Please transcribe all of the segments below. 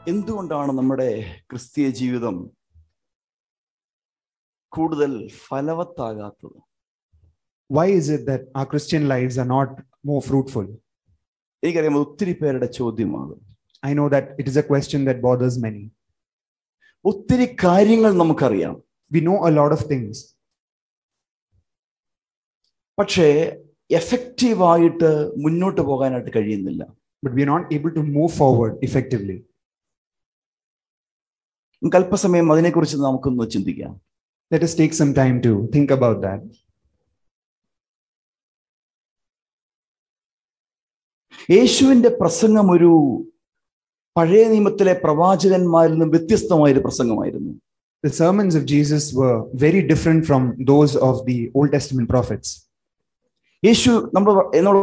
എന്തുകൊണ്ടാണ് നമ്മുടെ ക്രിസ്തീയ ജീവിതം കൂടുതൽ ഫലവത്താകാത്തത് Why is it that our Christian lives are not more fruitful? എനിക്കറിയാം അത് ഒത്തിരി പേരുടെ ചോദ്യമാണ് I know that it is a question that bothers many. ഒത്തിരി കാര്യങ്ങൾ നമുക്കറിയാം We know a lot of things, പക്ഷേ എഫക്റ്റീവായിട്ട് മുന്നോട്ട് പോകാനായിട്ട് കഴിയുന്നില്ല but we are not able to move forward effectively. നമുക്ക് അല്പസമയം അതിനെക്കുറിച്ച് നമുക്കൊന്ന് ചിന്തിക്കാം Let us take some time to think about that. യേശുവിന്റെ പ്രസംഗം ഒരു പഴയ നിയമത്തിലെ പ്രവാചകന്മാരിൽ നിന്നും വ്യത്യസ്തമായൊരു പ്രസംഗമായിരുന്നു The sermons of Jesus were very different from those of the Old Testament prophets. യേശു നമ്മൾ എന്നോട്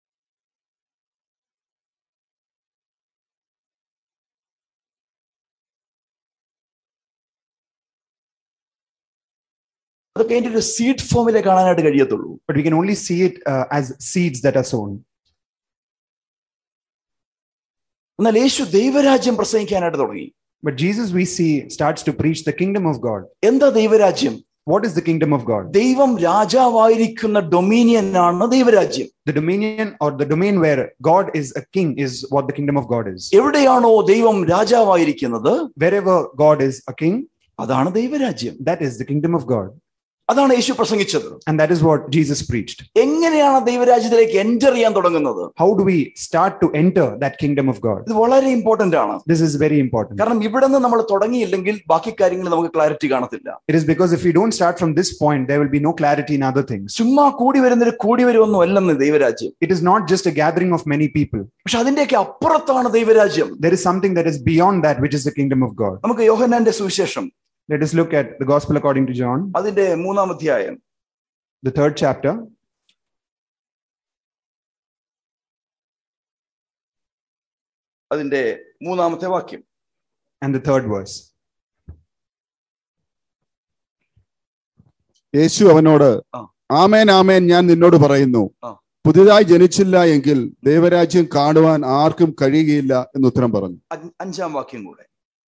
അതൊക്കെ അതിന്റെ ഒരു സീഡ് ഫോമിലെ കാണാനായിട്ട് കഴിയത്തുള്ളൂ But we can only see it uh, as seeds that are sown. എന്നാൽ യേശു ദൈവരാജ്യം പ്രസംഗിക്കാനായിട്ട് തുടങ്ങി But Jesus, we see, starts to preach the kingdom of God. എന്താ ദൈവരാജ്യം What is the kingdom of God? ദൈവം രാജാവായിരിക്കുന്ന ഡൊമീനിയൻ ആണ് ദൈവരാജ്യം The dominion or the domain where God is a king is what the kingdom of God is. എവിടെയാണോ ദൈവം രാജാവായിരിക്കുന്നത് Wherever God is a king, അതാണ് ദൈവരാജ്യം that is the kingdom of God. അതാണ് യേശു പ്രസംഗിച്ചത് And that is what Jesus preached. എങ്ങനെയാണ് ദൈവരാജ്യത്തിലേക്ക് enter ചെയ്യാൻ തുടങ്ങുന്നത് How do we start to enter that kingdom of God? ഇത് വളരെ ഇമ്പോർട്ടന്റ് ആണ് This is very important. കാരണം ഇവിടെ നിന്ന് നമ്മൾ തുടങ്ങിയില്ലെങ്കിൽ ബാക്കി കാര്യങ്ങൾ നമുക്ക് ക്ലാരിറ്റി കാണത്തില്ല It is because if we don't start from this point, there will be no clarity in other things. ചുമ്മാ കൂടി വരുന്നൊരു കൂടി വരുമൊന്നും അല്ലെന്ന് ദൈവരാജ്യം It is not just a gathering of many people. പക്ഷെ അതിന്റെയൊക്കെ അപ്പുറത്താണ് ദൈവരാജ്യം There is something that is beyond that, which is the kingdom of God. നമുക്ക് യോഹന്നാന്റെ സുവിശേഷം Let us look at the gospel according to John, അതിന്റെ മൂന്നാം അധ്യായം the third chapter, അതിന്റെ മൂന്നാമത്തെ വാക്യം and the third verse. യേശു അവനോട് ആ. ആമേൻ ആമേൻ ഞാൻ നിന്നോട് പറയുന്നു ആ. പുതിയതായി ജനിച്ചില്ല എങ്കിൽ ദൈവരാജ്യം കാണുവാൻ ആർക്കും കഴിയുകയില്ല എന്ന് ഉത്തരം പറഞ്ഞു അഞ്ച്- അഞ്ചാം വാക്യം കൂടെ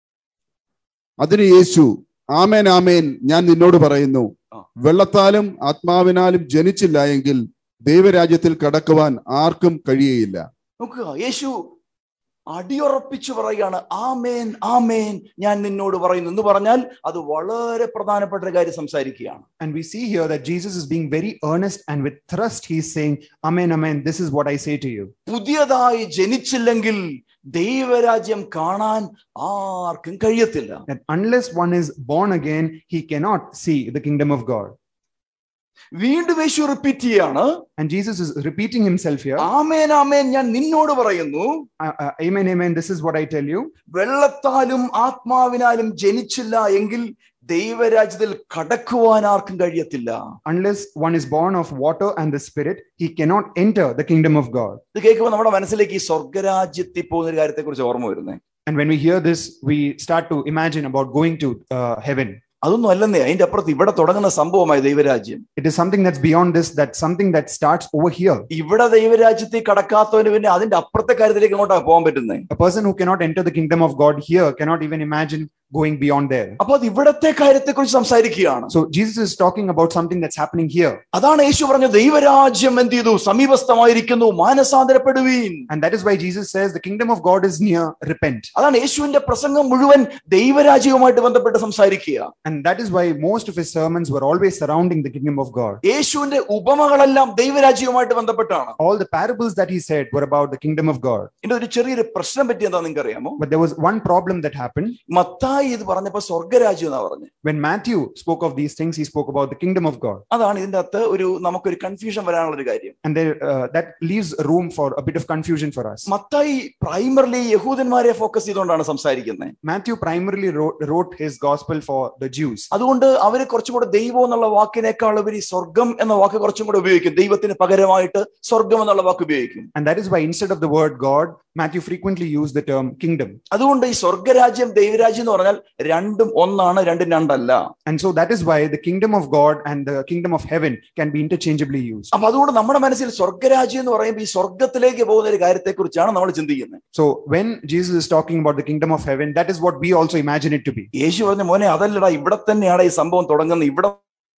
അതിന് യേശു ആമേൻ ആമേൻ ഞാൻ നിന്നോട് പറയുന്നു ആ. വെള്ളത്താലും ആത്മാവിനാലും ജനിച്ചില്ല എങ്കിൽ ദൈവരാജ്യത്തിൽ കടക്കുവാൻ ആർക്കും കഴിയുകയില്ല നോക്കുക യേശു അടിയുറപ്പിച്ചു പറയുകയാണ് ആമേൻ ആമേൻ ഞാൻ നിന്നോട് പറയുന്നു എന്ന് പറഞ്ഞാൽ അത് വളരെ പ്രധാനപ്പെട്ട ഒരു കാര്യം സംസാരിക്കുകയാണ് And we see here that Jesus is being very earnest and with thrust, he's saying, Amen, Amen, this is what I say to you. പുതിയതായി ജനിച്ചില്ലെങ്കിൽ ദൈവരാജ്യം കാണാൻ ആർക്കും കഴിയത്തില്ല That unless one is born again, he cannot see the kingdom of God. വീണ്ടും യേശു repeat ചെയ്യാണ് And Jesus is repeating himself here. ആമേൻ ആമേൻ ഞാൻ നിന്നോട് പറയുന്നു Uh, uh, amen, Amen, this is what I tell you. വെള്ളത്താലും ആത്മാവിനാലും ജനിച്ചില്ല എങ്കിൽ ദൈവരാജ്യത്തിൽ കടക്കുവാൻ ആർക്കും കഴിയത്തില്ല Unless one is born of water and the spirit, he cannot enter the kingdom of God. ഇത് കേൾക്കുമ്പോൾ നമ്മുടെ മനസ്സിലേക്ക് ഈ സ്വർഗരാജ്യത്തിൽ പോകുന്ന ഒരു കാര്യത്തെ കുറിച്ച് ഓർമ്മ വരുന്നേ And when we hear this, we start to imagine about going to uh, heaven. അതൊന്നും അല്ലെന്നേ അതിന്റെ അപ്പുറത്ത് ഇവിടെ തുടങ്ങുന്ന സംഭവമായി ദൈവരാജ്യം It is something that's beyond this, that's something that starts over here. ഇവിടെ ദൈവരാജ്യത്തിൽ കടക്കാത്തവന് പിന്നെ അതിന്റെ അപ്പുറത്തെ കാര്യത്തിലേക്ക് അങ്ങോട്ടാ പോകാൻ പറ്റുന്നേ A person who cannot enter the kingdom of God here cannot even imagine going beyond there. അപ്പൊ അത് ഇവിടത്തെ കാര്യത്തെ കുറിച്ച് സംസാരിക്കുകയാണ് So Jesus is talking about something that's happening here. അതാണ് യേശു പറഞ്ഞ ദൈവരാജ്യം എന്ത് ചെയ്തു സമീപസ്ഥമായിരിക്കുന്നു മാനസാന്തരപ്പെടുവീൻ And that is why Jesus says the kingdom of God is near, repent. അതാണ് യേശുവിന്റെ പ്രസംഗം മുഴുവൻ ദൈവരാജ്യവുമായിട്ട് ബന്ധപ്പെട്ട് സംസാരിക്കുക And that is why most of his sermons were always surrounding the kingdom of God. യേശുവിന്റെ ഉപമകളെല്ലാം ദൈവരാജ്യവുമായിട്ട് ബന്ധപ്പെട്ടാണ് All the parables that he said were about the kingdom of God. ഇതിന്റെ ഒരു ചെറിയൊരു പ്രശ്നം പറ്റി എന്താ നിങ്ങൾക്ക് അറിയാമോ But there was one problem that happened. Mathai ഇത് പറഞ്ഞപ്പോ സ്വർഗരാജ്യം എന്നാ പറഞ്ഞു When Matthew spoke of these things, he spoke about the kingdom of God. അതാണ് ഇതിന്റെ അകത്ത് ഒരു നമുക്കൊരു കൺഫ്യൂഷൻ വരാനുള്ള ഒരു കാര്യം And there, uh, that leaves room for a bit of confusion for us. മത്തായി പ്രൈമറിലി യഹൂദന്മാരെ ഫോക്കസ് ചെയ്തുകൊണ്ടാണ് സംസാരിക്കുന്നത് Matthew primarily wrote, wrote his gospel for the Jews. അതുകൊണ്ട് അവര് കുറച്ചും കൂടെ ദൈവം എന്നുള്ള വാക്കിനേക്കാൾ ഉപരി സ്വർഗം എന്ന വാക്ക് കുറച്ചും കൂടെ ഉപയോഗിക്കും ദൈവത്തിന് പകരമായിട്ട് സ്വർഗം എന്നുള്ള വാക്ക് ഉപയോഗിക്കും And that is why instead of the word God, Matthew frequently used the term kingdom. അതുകൊണ്ട് ഈ സ്വർഗരാജ്യം ദൈവരാജ്യം എന്ന് പറഞ്ഞാൽ പറഞ്ഞാൽ രണ്ടും ഒന്നാണ് രണ്ടും രണ്ടല്ല And so that is why the kingdom of God and the kingdom of heaven can be interchangeably used. അപ്പൊ അതുകൊണ്ട് നമ്മുടെ മനസ്സിൽ സ്വർഗരാജ്യം എന്ന് പറയുമ്പോൾ ഈ സ്വർഗത്തിലേക്ക് പോകുന്ന ഒരു കാര്യത്തെക്കുറിച്ചാണ് നമ്മൾ ചിന്തിക്കുന്നത് So when Jesus is talking about the kingdom of heaven, that is what we also imagine it to be. യേശു പറഞ്ഞ മോനെ അതല്ലടാ ഇവിടെ തന്നെയാണ് ഈ സംഭവം തുടങ്ങുന്നത് ഇവിടെ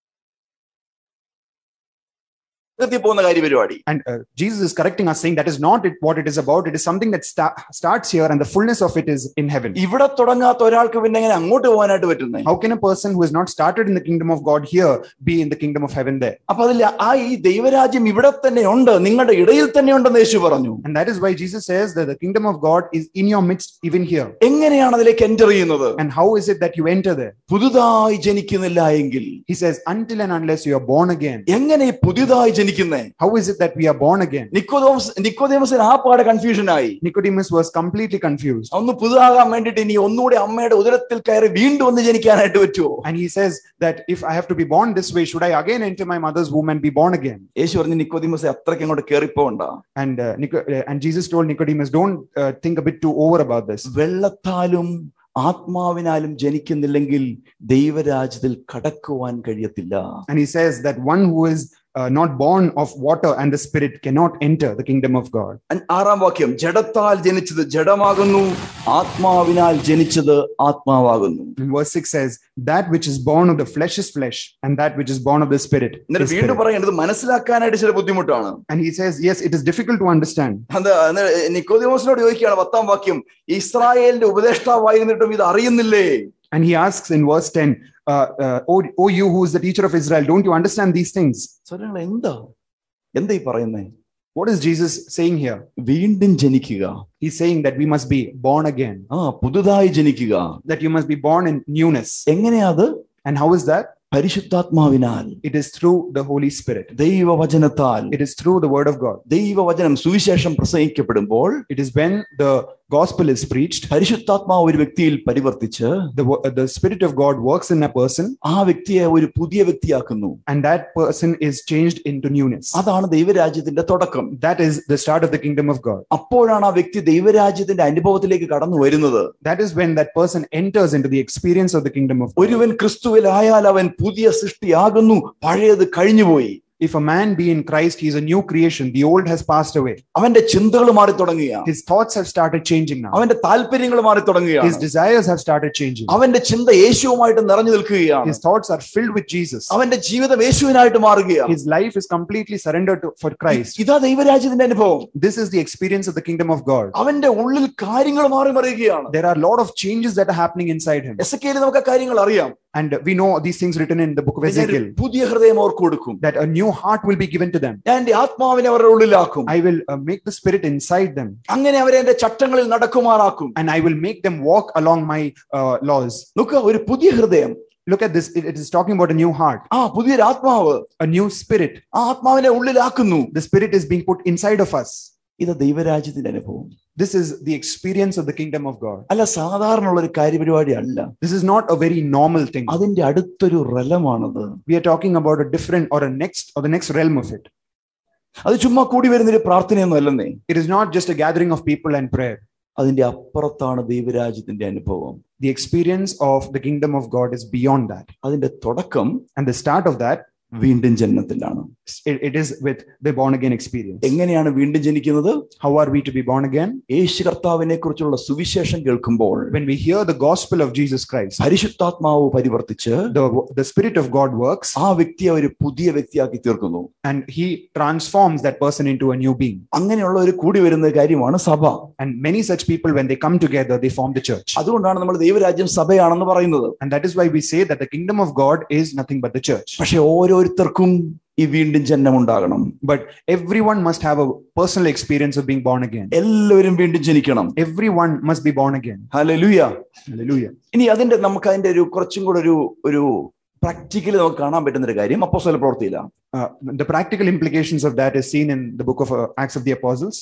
സ്വർഗ്ഗത്തിൽ പോകുന്ന കാര്യ പരിപാടി And uh, Jesus is correcting us, saying that is not it, what it is about. It is something that sta- starts here, and the fullness of it is in heaven. ഇവിടെ തുടങ്ങാത്ത ഒരാൾക്ക് പിന്നെ എങ്ങനെ അങ്ങോട്ട് പോകാനായിട്ട് പറ്റുന്നേ How can a person who has not started in the kingdom of God here be in the kingdom of heaven there? അപ്പൊ അതിൽ ആ ഈ ദൈവരാജ്യം ഇവിടെ തന്നെ ഉണ്ട് നിങ്ങളുടെ ഇടയിൽ തന്നെ ഉണ്ടെന്ന് യേശു പറഞ്ഞു And that is why Jesus says that the kingdom of God is in your midst, even here. എങ്ങനെയാണ് അതിലേക്ക് എൻ്റർ ചെയ്യുന്നത് And how is it that you enter there? പുതുതായി ജനിക്കുന്നില്ല എങ്കിൽ He says, until and unless you are born again. എങ്ങനെ ഈ പുതുതായി ജനിക്കുന്നേ How is it that we are born again? നിക്കോദോമസ് നിക്കോദേമസിന് ആ പാടെ കൺഫ്യൂഷൻ ആയി Nicodemus was completely confused. ഒന്ന് പുതുതാകാൻ വേണ്ടിയിട്ട് ഇനി ഒന്നുകൂടി അമ്മയുടെ ഉദരത്തിൽ കയറി വീണ്ടും ഒന്ന് ജനിക്കാനായിട്ട് പറ്റുമോ And he says that if I have to be born this way, should I again enter my mother's womb and be born again? യേശു പറഞ്ഞു നിക്കോദിമസ് അത്രയ്ക്ക് അങ്ങോട്ട് കയറിപ്പോണ്ട And uh, Nico- uh, and Jesus told Nicodemus, don't uh, think a bit too over about this. വെള്ളത്താലും ആത്മാവിനാലും ജനിക്കുന്നില്ലെങ്കിൽ ദൈവരാജ്യത്തിൽ കടക്കുവാൻ കഴിയത്തില്ല And he says that one who is uh, not born of water and the spirit cannot enter the kingdom of God. അൻ- ആറാം വാക്യം ജഡത്താൽ ജനിച്ചത് ജഡമാകുന്നു ആത്മാവിനാൽ ജനിച്ചത് ആത്മാവാകുന്നു And verse 6 says, That which is born of the flesh is flesh, and that which is born of the spirit. എന്നിട്ട് is വീണ്ടും spirit. പറയുന്നത് മനസ്സിലാക്കാനായിട്ട് ചില ബുദ്ധിമുട്ടാണ് And he says, Yes, it is difficult to understand. അത് നിക്കോദിമോസിനോട് ചോദിക്കുകയാണ് പത്താം വാക്യം ഇസ്രായേലിന്റെ ഉപദേഷ്ടാവായിരുന്നിട്ടും ഇത് അറിയുന്നില്ലേ And he asks in verse 10, uh, uh, oh, oh, you who is the teacher of Israel, don't you understand these things? സ്വരങ്ങൾ എന്താ എന്താ ഈ പറയുന്നേ What is Jesus saying here? വീണ്ടും ജനിക്കുക He's saying that we must be born again, ആ പുതുതായി ജനിക്കുക that you must be born in newness. എങ്ങനെയാ അത് And how is that? പരിശുദ്ധാത്മാവിനാൽ It is through the Holy Spirit, ദൈവവചനത്താൽ it is through the Word of God. ദൈവവചനം സുവിശേഷം പ്രസംഗിക്കപ്പെടുമ്പോൾ It is when the gospel is preached, പരിശുദ്ധാത്മാവ് ഒരു വ്യക്തിയിൽ പരിവർത്തിച്ച് the, wo- the Spirit of God works in a person, ആ വ്യക്തിയെ ഒരു പുതിയ വ്യക്തിയാക്കുന്നു and that person is changed into newness. അതാണ് ദൈവരാജ്യത്തിന്റെ തുടക്കം That is the start of the kingdom of God. അപ്പോഴാണ് ആ വ്യക്തി ദൈവരാജ്യത്തിന്റെ അനുഭവത്തിലേക്ക് കടന്നു വരുന്നത് That is when that person enters into the experience of the kingdom of God. ഒരുവൻ ക്രിസ്തുവിലായാൽ അവൻ പുതിയ സൃഷ്ടിയാകുന്നു പഴയത് കഴിഞ്ഞുപോയി If a man be in Christ, he is a new creation. The old has passed away. അവന്റെ ചിന്തകൾ മാറി തുടങ്ങുകയാണ് His thoughts have started changing now. അവന്റെ താല്പര്യങ്ങൾ മാറി His തുടങ്ങുകയാണ് desires have started changing. അവന്റെ ചിന്ത യേശുവുമായിട്ട് നിറഞ്ഞു നിൽക്കുകയാണ് His thoughts are filled with Jesus. അവന്റെ ജീവിതം യേശുവിനായിട്ട് മാറുകയാണ് His life is completely surrendered to, for Christ. ഇതാ ദൈവരാജ്യത്തിന്റെ അനുഭവം This is the experience of the kingdom of God. അവന്റെ ഉള്ളിൽ കാര്യങ്ങൾ മാറി മറിയുകയാണ് There are a lot of changes that are happening inside him. S കെയിൽ നമുക്ക് ആ കാര്യങ്ങൾ അറിയാം And we know these things written in the book of ഞാനൊരു Ezekiel പുതിയ ഹൃദയം അവർക്ക് കൊടുക്കും that a new heart will be given to them. ഞാൻ എന്റെ ആത്മാവിനെ അവരുടെ ഉള്ളിലാക്കും I will uh, make the spirit inside them അങ്ങനെ അവരെ എന്റെ ചട്ടങ്ങളിൽ നടക്കുമാറാക്കും and I will make them walk along my uh, laws. നോക്കുക ഒരു പുതിയ ഹൃദയം Look at this. It- it is talking about a new heart, ആ പുതിയൊരു ആത്മാവ് a new spirit. ആ ആത്മാവിനെ ഉള്ളിലാക്കുന്നു The spirit is being put inside of us. ഇത് ദൈവരാജ്യത്തിന്റെ അനുഭവം This is the experience of the kingdom of God. അല്ല സാധാരണ ഉള്ള ഒരു കാര്യപരിപാടി അല്ല This is not a very normal thing. അതിന്റെ അടുത്തൊരു റലമാണത് We are talking about a different or a next or the next realm of it. അത് ചുമ്മാ കൂടി വരുന്നൊരു പ്രാർത്ഥനയൊന്നും അല്ലെന്നേ It is not just a gathering of people and prayer. അതിന്റെ അപ്പുറത്താണ് ദൈവരാജ്യത്തിന്റെ അനുഭവം The experience of the kingdom of God is beyond that. അതിന്റെ തുടക്കം And the start of that, വീണ്ടും ജന്മത്തിലാണ് it, it is with the born again experience. എങ്ങനെയാണ് വീണ്ടും ജനിക്കുന്നത് How are we to be born again? യേശു കർത്താവിനെ കുറിച്ചുള്ള സുവിശേഷം കേൾക്കുമ്പോൾ When we hear the gospel of Jesus Christ, പരിശുദ്ധാത്മാവ് പരിവർത്തിച്ച് the, the Spirit of God works ആ വ്യക്തിയെ ഒരു പുതിയ വ്യക്തിയാക്കി തീർക്കുന്നു and He transforms that person into a new being. അങ്ങനെയുള്ള ഒരു കൂടി വരുന്ന കാര്യമാണ് സഭ And many such people, when they come together, they form the church. അതുകൊണ്ടാണ് നമ്മൾ ദൈവരാജ്യം സഭയാണെന്ന് പറയുന്നത് And that is why we say that the kingdom of God is nothing but the church. പക്ഷെ ഓരോരുത്തർക്കും ഈ വീണ്ടും ജന്മം ഉണ്ടാകണം But everyone must have a personal experience of being born again. എല്ലാവരും വീണ്ടും ജനിക്കണം Everyone must be born again. Hallelujah Hallelujah. ഇനി അതിന്റെ നമുക്ക് അതിന്റെ ഒരു കുറച്ചും കൂടെ ഒരു ഒരു പ്രാക്ടിക്കലി നമുക്ക് കാണാൻ പറ്റുന്ന ഒരു കാര്യം അപ്പോസ്തല പ്രവൃത്തിയില്ല Uh, the practical implications of that is seen in the book of uh, Acts of the Apostles.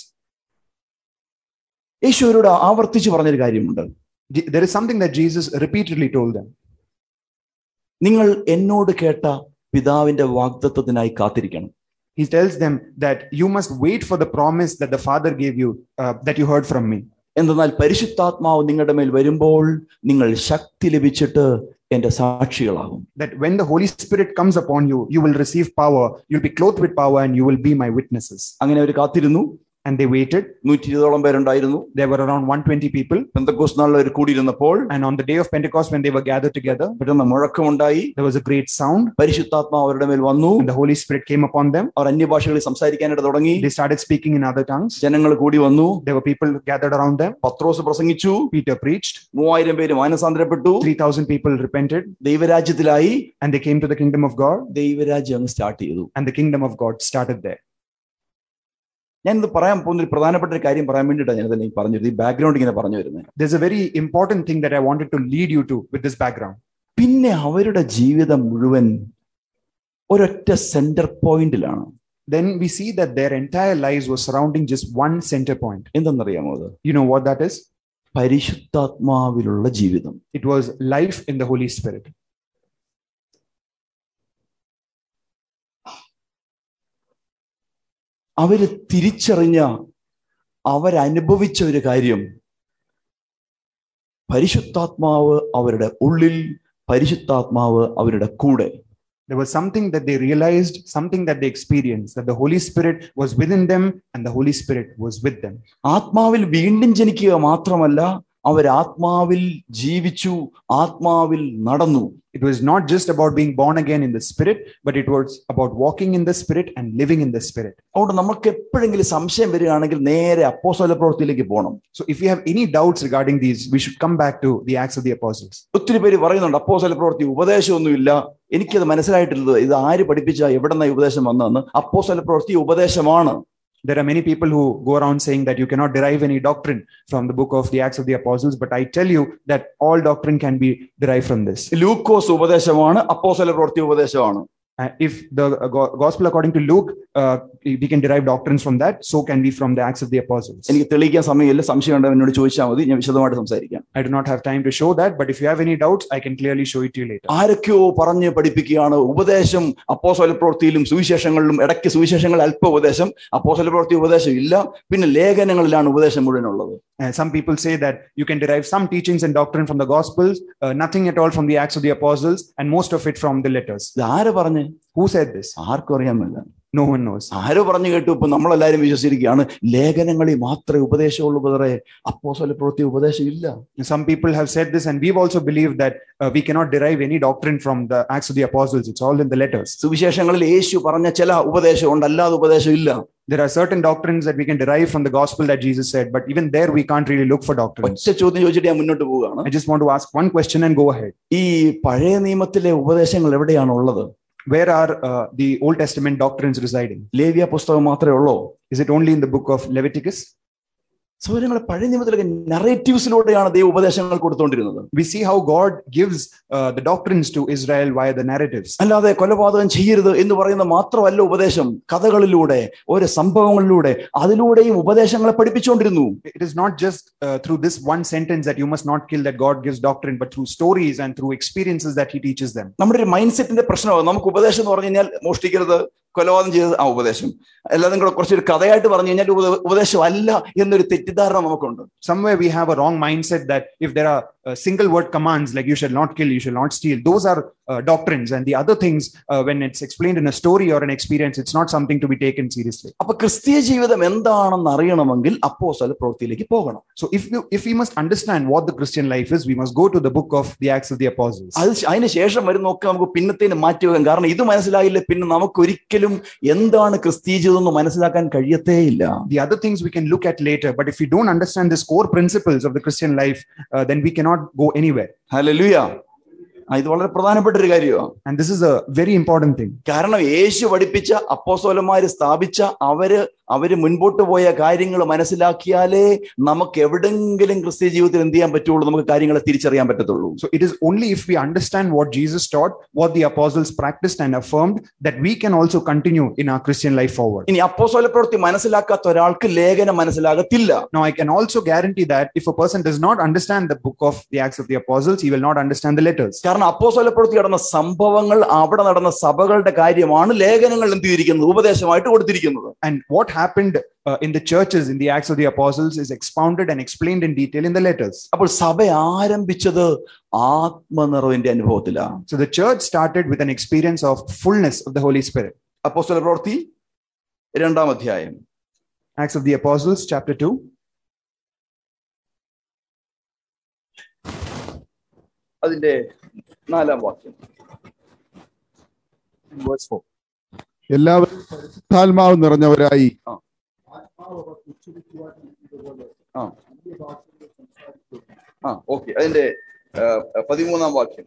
യേശു അവരോട് ആവർത്തിച്ച് പറഞ്ഞൊരു കാര്യമുണ്ട് Je- There is something that Jesus repeatedly told them. നിങ്ങൾ എന്നോട് കേട്ട പിതാവിന്റെ വാഗ്ദത്വത്തിനായി കാത്തിരിക്കണം He tells them that you must wait for the promise that the Father gave you, uh, that you heard from me. എന്തെന്നാൽ പരിശുദ്ധാത്മാവ് നിങ്ങളുടെ മേൽ വരുമ്പോൾ നിങ്ങൾ ശക്തി ലഭിച്ചിട്ട് എന്റെ സാക്ഷികളാകും That when the Holy Spirit comes upon you, you will receive power, you'll be clothed with power, and you will be my witnesses. അങ്ങനെ അവർ കാത്തിരുന്നു And they waited. നൂറ്റി ഇരുപതോളം പേരുണ്ടായിരുന്നു There were around 120 people. പെന്തക്കോസ് നാളിൽ അവർ കൂടിയിരുന്നപ്പോൾ And on the day of Pentecost, when they were gathered together, പെട്ടെന്ന് മുഴക്കമുണ്ടായി there was a great sound, പരിശുദ്ധാത്മാവ് അവരുടെ മേൽ വന്നു and the Holy Spirit came upon them. അവർ അന്യഭാഷകളിൽ സംസാരിക്കാനായിട്ട് തുടങ്ങി They started speaking in other tongues. ജനങ്ങൾ കൂടി വന്നു There were people gathered around them. പത്രോസ് പ്രസംഗിച്ചു Peter preached. മൂവായിരം പേര് മാനസാന്തരപ്പെട്ടു 3,000 people repented, ദൈവരാജ്യത്തിലായി and they came to the kingdom of God, ദൈവരാജ്യം അങ്ങ് സ്റ്റാർട്ട് ചെയ്തു and the kingdom of God started there. ഞാൻ ഇത് പറയാൻ പോകുന്ന ഒരു പ്രധാനപ്പെട്ട ഒരു കാര്യം പറയാൻ വേണ്ടിയിട്ടാണ് ഞാൻ തന്നെ പറഞ്ഞത് ഈ ബാക്ക്ഗ്രൗണ്ട് ഇങ്ങനെ പറഞ്ഞു വരുന്നത് There's a very important thing that I wanted to lead you to with this background. പിന്നെ അവരുടെ ജീവിതം മുഴുവൻ ഒരൊറ്റ സെന്റർ പോയിന്റിലാണ് Then we see that their entire lives were surrounding just one center point. എന്തെന്നറിയാമോ അത് You know what that is? പരിശുദ്ധാത്മാവിലുള്ള ജീവിതം It was life in the Holy Spirit. അവര് തിരിച്ചറിഞ്ഞ അവരനുഭവിച്ച ഒരു കാര്യം പരിശുദ്ധാത്മാവ് അവരുടെ ഉള്ളിൽ പരിശുദ്ധാത്മാവ് അവരുടെ കൂടെ There was something that they realized, something that they experienced, that the Holy Spirit was within them and the Holy Spirit was with them. ആത്മാവിൽ വീണ്ടും ജനിക്കുക മാത്രമല്ല അവർ ആത്മാവിൽ ജീവിച്ചു ആത്മാവിൽ നടന്നു It was not just about being born again in the Spirit, but it was about walking in the Spirit and living in the Spirit. അതുകൊണ്ട് നമുക്ക് എപ്പോഴെങ്കിലും സംശയം വരികയാണെങ്കിൽ നേരെ അപ്പോസ്തല പ്രവൃത്തിയിലേക്ക് പോകണം So, if you have any doubts regarding these, we should come back to the Acts of the Apostles. ഒത്തിരി പേര് പറയുന്നുണ്ട് അപ്പോസ്തല പ്രവൃത്തി ഉപദേശമൊന്നുമില്ല എനിക്കത് മനസ്സിലായിട്ടില്ലത് ഇത് ആര് പഠിപ്പിച്ച എവിടെ നിന്ന് ഉപദേശം വന്നതെന്ന് അപ്പോസ്തല പ്രവൃത്തി ഉപദേശമാണ് There are many people who go around saying that you cannot derive any doctrine from the book of the Acts of the Apostles, but I tell you that all doctrine can be derived from this. ലൂക്കോസ് ഉപദേശമാണ് അപ്പോസ്തല പ്രവൃത്തി ഉപദേശമാണ് Uh, if the uh, go- gospel according to Luke, uh, we can derive doctrines from that, so can we from the Acts of the Apostles. എനിക്ക് തെളിയിക്കാൻ സമയമില്ല സംശയം ഉണ്ടെങ്കിൽ എന്നോട് ചോദിച്ചാൽ മതി ഞാൻ വിശദമായിട്ട് സംസാരിക്കാം I do not have time to show that, but if you have any doubts, I can clearly show it to you later. ആരൊക്കെയോ പറഞ്ഞ് പഠിപ്പിക്കുകയാണ് ഉപദേശം അപ്പോസ്തല പ്രവൃത്തിയിലും സുവിശേഷങ്ങളിലും ഇടയ്ക്ക് സുവിശേഷങ്ങൾ അല്പ ഉപദേശം അപ്പോസ്തല പ്രവൃത്തി ഉപദേശം ഇല്ല പിന്നെ ലേഖനങ്ങളിലാണ് ഉപദേശം മുഴുവനുള്ളത് Uh, some people say that you can derive some teachings and doctrine from the Gospels, uh, nothing at all from the Acts of the Apostles, and most of it from the letters. ഇത് ആര് പറഞ്ഞ് Who said this? ആർക്കും അറിയാമല്ല No one knows. ആരോ പറഞ്ഞു കേട്ടു ഇപ്പൊ നമ്മളെല്ലാരും വിശ്വസിച്ചിരിക്കുകയാണ് ലേഖനങ്ങളിൽ മാത്രമേ ഉപദേശമുള്ളൂ ബദറെ അപ്പോസ്തല പ്രവൃത്തി ഉപദേശം ഇല്ല Some people have said this, and we've also believed that uh, we cannot derive any doctrine from the Acts of the Apostles. It's all in the letters. സുവിശേഷങ്ങളിൽ യേശു പറഞ്ഞ ചില ഉപദേശമുണ്ട് അല്ലാതെ ഉപദേശം ഇല്ല There are certain doctrines that we can derive from the gospel that Jesus said, but even there we can't really look for doctrines. ഒറ്റ ചോദ്യം ചോദിച്ചിട്ട് ഞാൻ മുന്നോട്ട് പോവുകയാണ് I just want to ask one question and go ahead. ഈ പഴയ നിയമത്തിലെ ഉപദേശങ്ങൾ എവിടെയാണ് ഉള്ളത് Where are uh, the Old Testament doctrines residing? ലേവ്യ പുസ്തകം മാത്രമേ ഉള്ളൂ Is it only in the book of Leviticus? സൗകര്യങ്ങൾ പഴയ നിയമത്തിലൊക്കെ നറേറ്റീവ്സിലൂടെയാണ് ദൈവ ഉപദേശങ്ങൾ കൊടുത്തുകൊണ്ടിരുന്നത് We see how God gives uh, the doctrines to Israel via the narratives. അല്ലാതെ കൊലപാതകം ചെയ്യരുത് എന്ന് പറയുന്ന മാത്രമല്ല ഉപദേശം കഥകളിലൂടെ ഓരോ സംഭവങ്ങളിലൂടെ അതിലൂടെയും ഉപദേശങ്ങളെ പഠിപ്പിച്ചുകൊണ്ടിരുന്നു It is not just uh, through this one sentence that you must not kill that God gives doctrine, but through stories and through experiences that He teaches them. നമ്മുടെ ഒരു മൈൻഡ് സെറ്റിന്റെ പ്രശ്നമാണ് നമുക്ക് ഉപദേശം എന്ന് പറഞ്ഞു കഴിഞ്ഞാൽ മോഷ്ടിക്കരുത് കൊലപാതകം ചെയ്തത് ആ ഉപദേശം അല്ലാതെ കൂടെ കുറച്ചൊരു കഥയായിട്ട് പറഞ്ഞു കഴിഞ്ഞാൽ ഉപ- ഉപദേശം അല്ല എന്നൊരു തെറ്റിദ്ധാരണ നമുക്കുണ്ട് Somewhere we have a wrong mindset that if there are uh, single word commands like you shall not kill, you shall not steal, those are uh, doctrines. And the other things, uh, when it's explained in a story or an experience, it's not something to be taken seriously. അപ്പൊ ക്രിസ്തീയ ജീവിതം എന്താണെന്ന് അറിയണമെങ്കിൽ അപ്പോസ്തല പ്രവൃത്തിയിലേക്ക് പോകണം So if we, if we must understand what the Christian life is, we must go to the book of the Acts of the Apostles. അത് ശ- അതിന് ശേഷം വരും നോക്കുക നമുക്ക് പിന്നത്തേന് മാറ്റി വെക്കാം കാരണം ഇത് മനസ്സിലായില്ല പിന്നെ നമുക്ക് ഒരിക്കലും എന്താണ് ക്രിസ്തീയ ജീവിതം എന്ന് മനസ്സിലാക്കാൻ കഴിയത്തേയില്ല The other things we can look at later, but if we don't understand these core principles of the Christian life, uh, then we cannot go anywhere. Hallelujah ആ, ഇത് വളരെ പ്രധാനപ്പെട്ട ഒരു കാര്യമാണ് And this is a very important thing. കാരണം യേശു പഠിപ്പിച്ച അപ്പോസ്തലന്മാര് സ്ഥാപിച്ച അവര് അവര് മുൻപോട്ട് പോയ കാര്യങ്ങൾ മനസ്സിലാക്കിയാലേ നമുക്ക് എവിടെങ്കിലും ക്രിസ്ത്യ ജീവിതത്തിൽ എന്ത് ചെയ്യാൻ പറ്റുള്ളൂ നമുക്ക് കാര്യങ്ങളെ തിരിച്ചറിയാൻ പറ്റത്തുള്ളൂ So it is only if we understand what Jesus taught, what the apostles practiced and affirmed, that we can also continue in our Christian life forward. ഇനി അപ്പോസ്തല പ്രവൃത്തി മനസ്സിലാക്കാത്ത ഒരാൾക്ക് ലേഖനം മനസ്സിലാകത്തില്ല Now, I can also guarantee that if a person does not understand the book of the Acts of the Apostles, he will not understand the letters. കാരണം കാരണം അപ്പോസ്തലപ്രവൃത്തി നടന്ന സംഭവങ്ങൾ അവിടെ നടന്ന സഭകളുടെ കാര്യമാണ് ലേഖനങ്ങൾ എന്ത് ചെയ്തിരിക്കുന്നത് ഉപദേശമായിട്ട് കൊടുത്തിരിക്കുന്നത് And what happened uh, in the churches in the Acts of the Apostles is expounded and explained in detail in the letters. അപ്പോൾ സഭ ആരംഭിച്ചത് ആത്മനിറവിന്റെ അനുഭവത്തിലാണ് So the church started with an experience of fullness of the Holy Spirit. അപ്പോസ്തല പ്രവൃത്തി രണ്ടാം അധ്യായം Acts of the Apostles, chapter 2. അതിന്റെ നാലാം വാക്യം verse 4. എല്ലാവരും പരിശുദ്ധാത്മാവ് നിറഞ്ഞവരായി ആ. ആത്മാവ് അവർ ഉച്ചരിക്കുവാൻ ഇതുപോലെ ആ. അന്യഭാഷകളിൽ സംസാരിച്ചു ആ ഓക്കെ അതിന്റെ ആ, പതിമൂന്നാം വാക്യം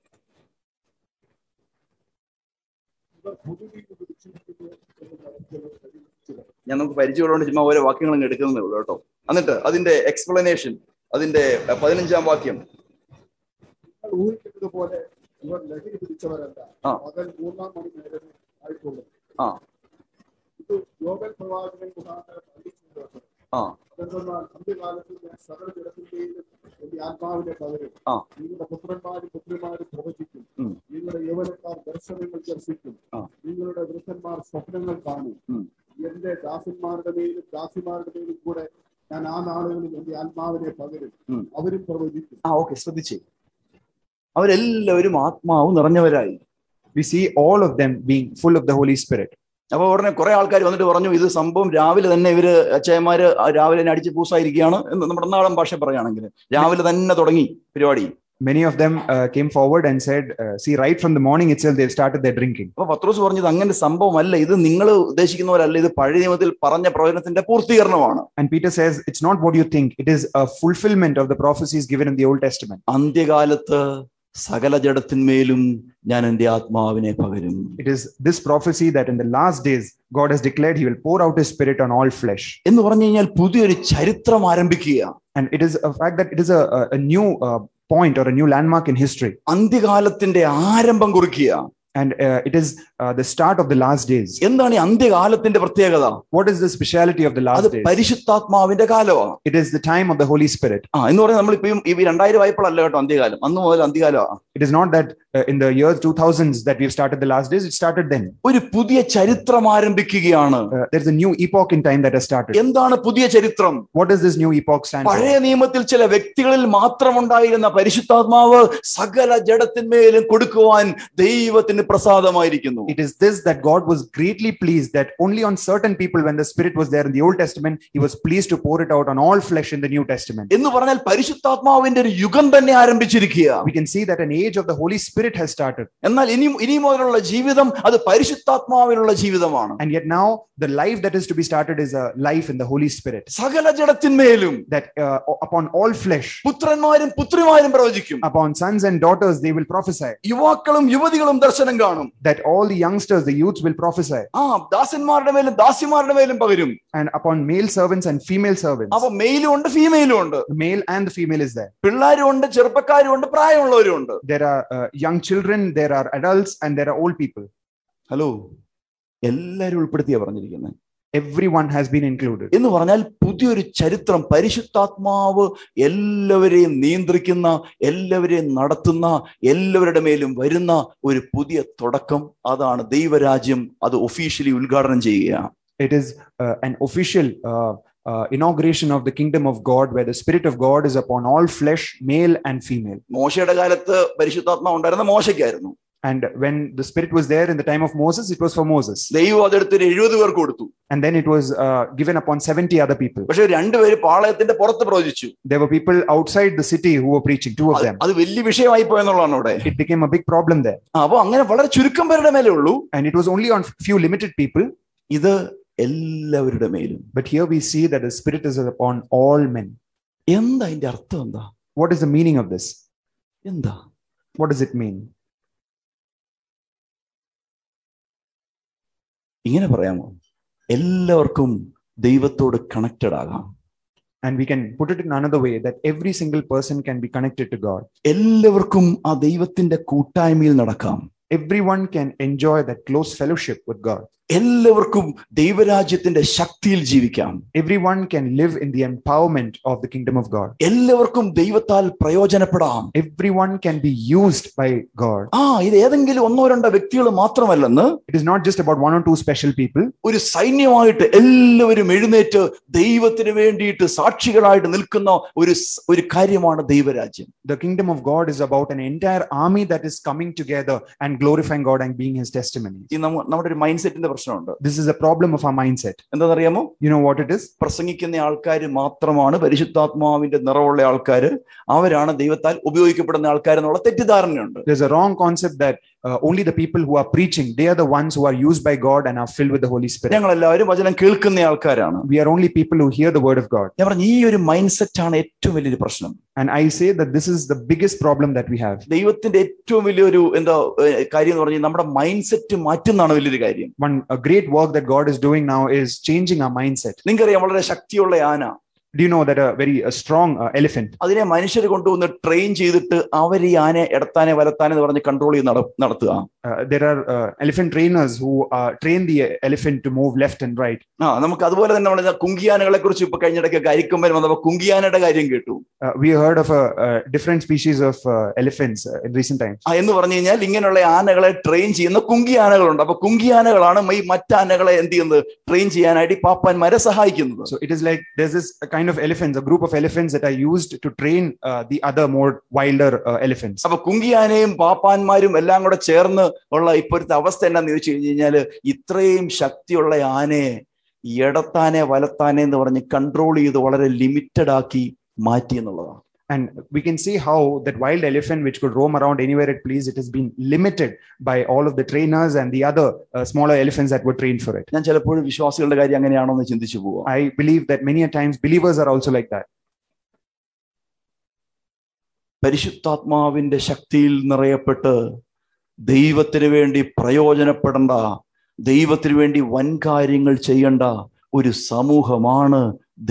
ഇവർ പുതുവീട് പിടിച്ചിരിക്കുന്നു എന്ന് മനസ്സിലാക്കി കഴിയിച്ചില്ല. ഞാൻ നമുക്ക് പരിചയമുള്ളതുകൊണ്ട് ചുമ്മാ ഓരോ വാക്യങ്ങൾ അങ്ങ് എടുക്കുന്നേ ഉള്ളൂ കേട്ടോ എന്നിട്ട് അതിന്റെ എക്സ്പ്ലനേഷൻ അതിന്റെ ആ, പതിനഞ്ചാം വാക്യം നിങ്ങൾ ഊഹിക്കുന്നത് പോലെ ഇവർ ലഹരി പിടിച്ചവരല്ല ആ. പകൽ മൂന്നാം മണി നേരം ആയിട്ടുള്ളൂ ആ ഇത് യോബൽ പ്രവാചകൻ മുഖാന്തരം അറിയിച്ചിട്ടുണ്ട് ആ അതെന്തെന്നാൽ അന്ത്യകാലത്ത് ഞാൻ സകല ജനത്തിന്റെയും എന്റെ ആത്മാവിനെ പകരും ആ. നിങ്ങളുടെ പുത്രന്മാരും പുത്രിമാരും പ്രവചിക്കും ഉം. നിങ്ങളുടെ യൗവനക്കാർ ദർശനങ്ങൾ ദർശിക്കും ആ. നിങ്ങളുടെ വൃദ്ധന്മാർ സ്വപ്നങ്ങൾ കാണും ഉം. എന്റെ ദാസന്മാരുടെ മേലും ദാസിമാരുടെ മേലും കൂടെ ഞാൻ ആ നാളുകളിൽ എന്റെ ആത്മാവിനെ പകരും ഉം. അവരും പ്രവചിക്കും ആ ഓക്കെ ശ്രദ്ധിച്ചേ അവരെല്ലാവരും ആത്മാവ് നിറഞ്ഞവരായി We see all of them being full of the Holy Spirit. അപ്പൊ ഉടനെ കുറെ ആൾക്കാർ വന്നിട്ട് പറഞ്ഞു ഇത് സംഭവം രാവിലെ തന്നെ ഇവര് അച്ഛന്മാര് രാവിലെ തന്നെ അടിച്ച് പൂസായിരിക്കുകയാണ് എന്ന് നമ്മുടെ നാടൻ ഭാഷ പറയുകയാണെങ്കിൽ രാവിലെ തന്നെ തുടങ്ങി പരിപാടി Many of them uh, came forward and said, uh, See, right from the morning itself, they've started their drinking. അപ്പൊ പത്രോസ് പറഞ്ഞത് അങ്ങനെ സംഭവമല്ല ഇത് നിങ്ങൾ ഉദ്ദേശിക്കുന്ന പോലല്ല ഇത് പഴയ നിയമത്തിൽ പറഞ്ഞ പ്രവചനത്തിന്റെ പൂർത്തീകരണമാണ് And Peter says, It's not what you think, it is a fulfillment of the prophecies given in the Old Testament. അന്ത്യകാലത്ത് സകല ജഡത്തിന്മേലും ഞാൻ എൻ്റെ ആത്മാവിനെ പകരും It is this prophecy that in the last days, God has declared He will pour out His Spirit on all flesh. എന്ന് പറഞ്ഞു കഴിഞ്ഞാൽ പുതിയൊരു ചരിത്രം ആരംഭിക്കുക And it is a fact that it is a, a, a new uh, point or a new landmark in history. അന്ത്യകാലത്തിന്റെ ആരംഭം കുറിക്കുക And uh, it is uh, the start of the last days. എന്താണ് ഈ അന്ത്യകാലത്തിന്റെ പ്രത്യേകത What is the speciality of the അത് last days? പരിശുദ്ധാത്മാവിന്റെ കാലമാണ് It is the time of the Holy Spirit. ആ എന്ന് പറഞ്ഞാൽ നമ്മളിപ്പം ഈ രണ്ടായിരം ആയപ്പോഴല്ല കേട്ടോ അന്ത്യകാലം അന്ന് മുതൽ അന്ത്യകാലമാണ് It is not that uh, in the years 2000s that we've started the last days, it started then. ഒരു പുതിയ ചരിത്രം ആരംഭിക്കുകയാണ് Uh, there's a new epoch in time that has started. എന്താണ് പുതിയ ചരിത്രം What does this new epoch stand പഴയ for? നിയമത്തിൽ ചില വ്യക്തികളിൽ മാത്രമുണ്ടായിരുന്ന പരിശുദ്ധാത്മാവ് സകല ജഡത്തിന്മേലും കൊടുക്കുവാൻ ദൈവത്തിന് പ്രസാദമായിരിക്കുന്നു It is this that God was greatly pleased that only on certain people, when the Spirit was there in the Old Testament, He was pleased to pour it out on all flesh in the New Testament. എന്ന് പറഞ്ഞാൽ പരിശുദ്ധാത്മാവിന്റെ ഒരു യുഗം തന്നെ ആരംഭിച്ചിരിക്കുക We can see that an age of the Holy Spirit has started. എന്നാൽ ഇനി ഇനി മുതലുള്ള ജീവിതം അത് പരിശുദ്ധാത്മാവിലുള്ള ജീവിതമാണ് And yet now, the life that is to be started is a life in the Holy Spirit. സകല ജഡത്തിന്മേലും That uh, upon all flesh, പുത്രന്മാരും പുത്രിമാരും പ്രവചിക്കും upon sons and daughters, they will prophesy. യുവാക്കളും യുവതികളും ദർശനം കാണും That all the youngsters, the youths will prophesy. ആ ദാസന്മാരുടെ മേലും ദാസിമാരുടെ മേലും പകരും And upon male servants and female servants, അപ്പൊ മെയിലും ഉണ്ട് ഫീമെയിലും ഉണ്ട് the male and the female is there. പിള്ളേരും ഉണ്ട് ചെറുപ്പക്കാരും ഉണ്ട് പ്രായമുള്ളവരും ഉണ്ട് There are uh, young children, there are adults, and there are old people. Hello എല്ലാരും ഉൾപ്പെടുത്തിയാ പറഞ്ഞിരിക്കുന്നത് Everyone has been included. എന്ന് പറഞ്ഞാൽ പുതിയൊരു ചരിത്രം പരിശുദ്ധാത്മാവ് എല്ലാവരെയും നിയന്ത്രിക്കുന്ന എല്ലാവരെയും നടത്തുന്ന എല്ലാവരുടെ മേലും വരുന്ന ഒരു പുതിയ തുടക്കം അതാണ് ദൈവരാജ്യം അത് ഒഫീഷ്യലി ഉദ്ഘാടനം ചെയ്യുക It is uh, an official uh, uh, inauguration of the kingdom of God where the Spirit of God is upon all flesh, male and female. മോശയുടെ കാലത്ത് പരിശുദ്ധാത്മാവ് ഉണ്ടായിരുന്ന മോശയ്ക്കായിരുന്നു And when the Spirit was there in the time of Moses, it was for Moses. ദൈവം അതെടുത്തൊരു എഴുപത് പേർക്ക് കൊടുത്തു And then it was uh, given upon 70 other people. പക്ഷെ രണ്ടുപേര് പാളയത്തിന്റെ പുറത്ത് പ്രവചിച്ചു There were people outside the city who were preaching, two of അത് them. അത് വലിയ വിഷയമായി പോയെന്നുള്ളതാണ് ഇവിടെ It became a big problem there. അപ്പൊ അങ്ങനെ വളരെ ചുരുക്കം പേരുടെ മേലേ ഉള്ളൂ And it was only on few limited people. ഇത് എല്ലാവരുടെ മേലും But here we see that the Spirit is upon all men. എന്താ അതിന്റെ അർത്ഥം എന്താ What is the meaning of this? എന്താ What does it mean? ഇങ്ങനെ പറയാമോ എല്ലാവർക്കും ദൈവത്തോട് കണക്റ്റഡ് ആകാം And we can put it in another way that every single person can be connected to God. എല്ലാവർക്കും ആ ദൈവത്തിന്റെ കൂട്ടായ്മയിൽ നടക്കാം Everyone can enjoy that close fellowship with God. എല്ലാവർക്കും ദൈവരാജ്യത്തിന്റെ ശക്തിയിൽ ജീവിക്കാം Everyone can live in the empowerment of the kingdom of God. എല്ലാവർക്കും ദൈവത്താൽ പ്രയോജനപ്പെടാം Everyone can be used by God. ആ ഇത് ഏതെങ്കിലും ഒന്നോ രണ്ടോ വ്യക്തികൾ മാത്രമല്ലെന്ന് It is not just about one or two special people. ഒരു സൈന്യമായിട്ട് എല്ലാവരും എഴുന്നേറ്റ് ദൈവത്തിന് വേണ്ടിയിട്ട് സാക്ഷികളായിട്ട് നിൽക്കുന്ന ഒരു സ്- ഒരു കാര്യമാണ് ദൈവരാജ്യം The kingdom of God is about an entire army that is coming together and glorifying God and being his testimony. ഈ നമ്മ- നമ്മുടെ ഒരു മൈൻഡ് സെറ്റിന്റെ പ്രശ്നമുണ്ട് This is a problem of our mindset. എന്താണെന്നറിയാമോ You know what it is? പ്രസംഗിക്കുന്ന ആൾക്കാർ മാത്രമാണ് പരിശുദ്ധാത്മാവിന്റെ നിറവുള്ള ആൾക്കാർ അവരാണ് ദൈവത്താൽ ഉപയോഗിക്കപ്പെടുന്ന ആൾക്കാർ എന്നുള്ള തെറ്റിദ്ധാരണയുണ്ട് There's a wrong concept that uh, only the people who are preaching, they are the ones who are used by God and are filled with the Holy Spirit. ഞങ്ങൾ എല്ലാവരും വചനം കേൾക്കുന്ന ആൾക്കാരാണ് We are only people who hear the word of God. ഞാൻ പറഞ്ഞു ഈ ഒരു mind set ആണ് ഏറ്റവും വലിയൊരു പ്രശ്നം And I say that this is the biggest problem that we have. ദൈവത്തിന്റെ ഏറ്റവും വലിയൊരു എന്താ ഏഹ്, കാര്യം എന്ന് പറഞ്ഞാൽ നമ്മുടെ മൈൻഡ് സെറ്റ് മാറ്റുന്നതാണ് വലിയൊരു കാര്യം One a great work that God is doing now is changing our mindset. നിങ്ങൾക്കറിയാം വളരെ ശക്തിയുള്ള ആന Do you know that a very a strong uh, elephant, അതിനെ മനുഷ്യർ കൊണ്ടുവന്ന് ട്രെയിൻ ചെയ്തിട്ട് അവർ ഈ ആനയെ ഇടത്താനെ വലത്താനെ എന്ന് പറഞ്ഞ് കൺട്രോൾ ചെയ്ത് നട- നടത്തുക uh, there are uh, elephant trainers who uh, train the elephant to move left and right. ആ നമുക്ക് അതുപോലെ തന്നെ നമ്മുടെ കുങ്കിയാനകളെ കുറിച്ച് ഇപ്പൊ കഴിഞ്ഞിടയ്ക്ക് കരിക്കൊമ്പൻ വന്നപ്പോ കുങ്കിയാനയുടെ കാര്യം കേട്ടു Uh, we heard of a, uh different species of uh, elephants uh, in recent times. ആ എന്ന് പറഞ്ഞു കഴിഞ്ഞാൽ ഇങ്ങനെയുള്ള ആനകളെ ട്രെയിൻ ചെയ്യുന്ന കുങ്കിയാനകളുണ്ട് അപ്പൊ കുങ്കിയാനകളാണ് ഈ മറ്റാനകളെ എന്ത് ചെയ്യുന്നത് ട്രെയിൻ ചെയ്യാനായിട്ട് ഈ പാപ്പാന്മാരെ സഹായിക്കുന്നത് So it is like there's this kind of elephants, a group of elephants that are used to train uh, the other more wilder uh, elephants. അപ്പൊ കുങ്കിയാനയും പാപ്പാന്മാരും എല്ലാം കൂടെ ചേർന്ന് ഉള്ള ഇപ്പോഴത്തെ അവസ്ഥ എന്നാന്ന് ചോദിച്ചു കഴിഞ്ഞു കഴിഞ്ഞാല് ഇത്രയും ശക്തിയുള്ള ആനയെ ഇടത്താനെ വലത്താനെ എന്ന് പറഞ്ഞ് കൺട്രോൾ ചെയ്ത് വളരെ ലിമിറ്റഡ് ആക്കി മാറ്റി എന്നുള്ളതാണ് And we can see how that wild elephant, which could roam around anywhere it pleased, it has been limited by all of the trainers and the other uh, smaller elephants that were trained for it. ഞാൻ ചിലപ്പോഴും വിശ്വാസികളുടെ കാര്യം അങ്ങനെയാണോ എന്ന് ചിന്തിച്ചു പോവാം I believe that many a times believers are also like that. പരിശുദ്ധാത്മാവിന്റെ ശക്തിയിൽ നിറയപ്പെട്ട് ദൈവത്തിന് വേണ്ടി പ്രയോജനപ്പെടേണ്ട ദൈവത്തിന് വേണ്ടി വൻകാര്യങ്ങൾ ചെയ്യേണ്ട ഒരു സമൂഹമാണ്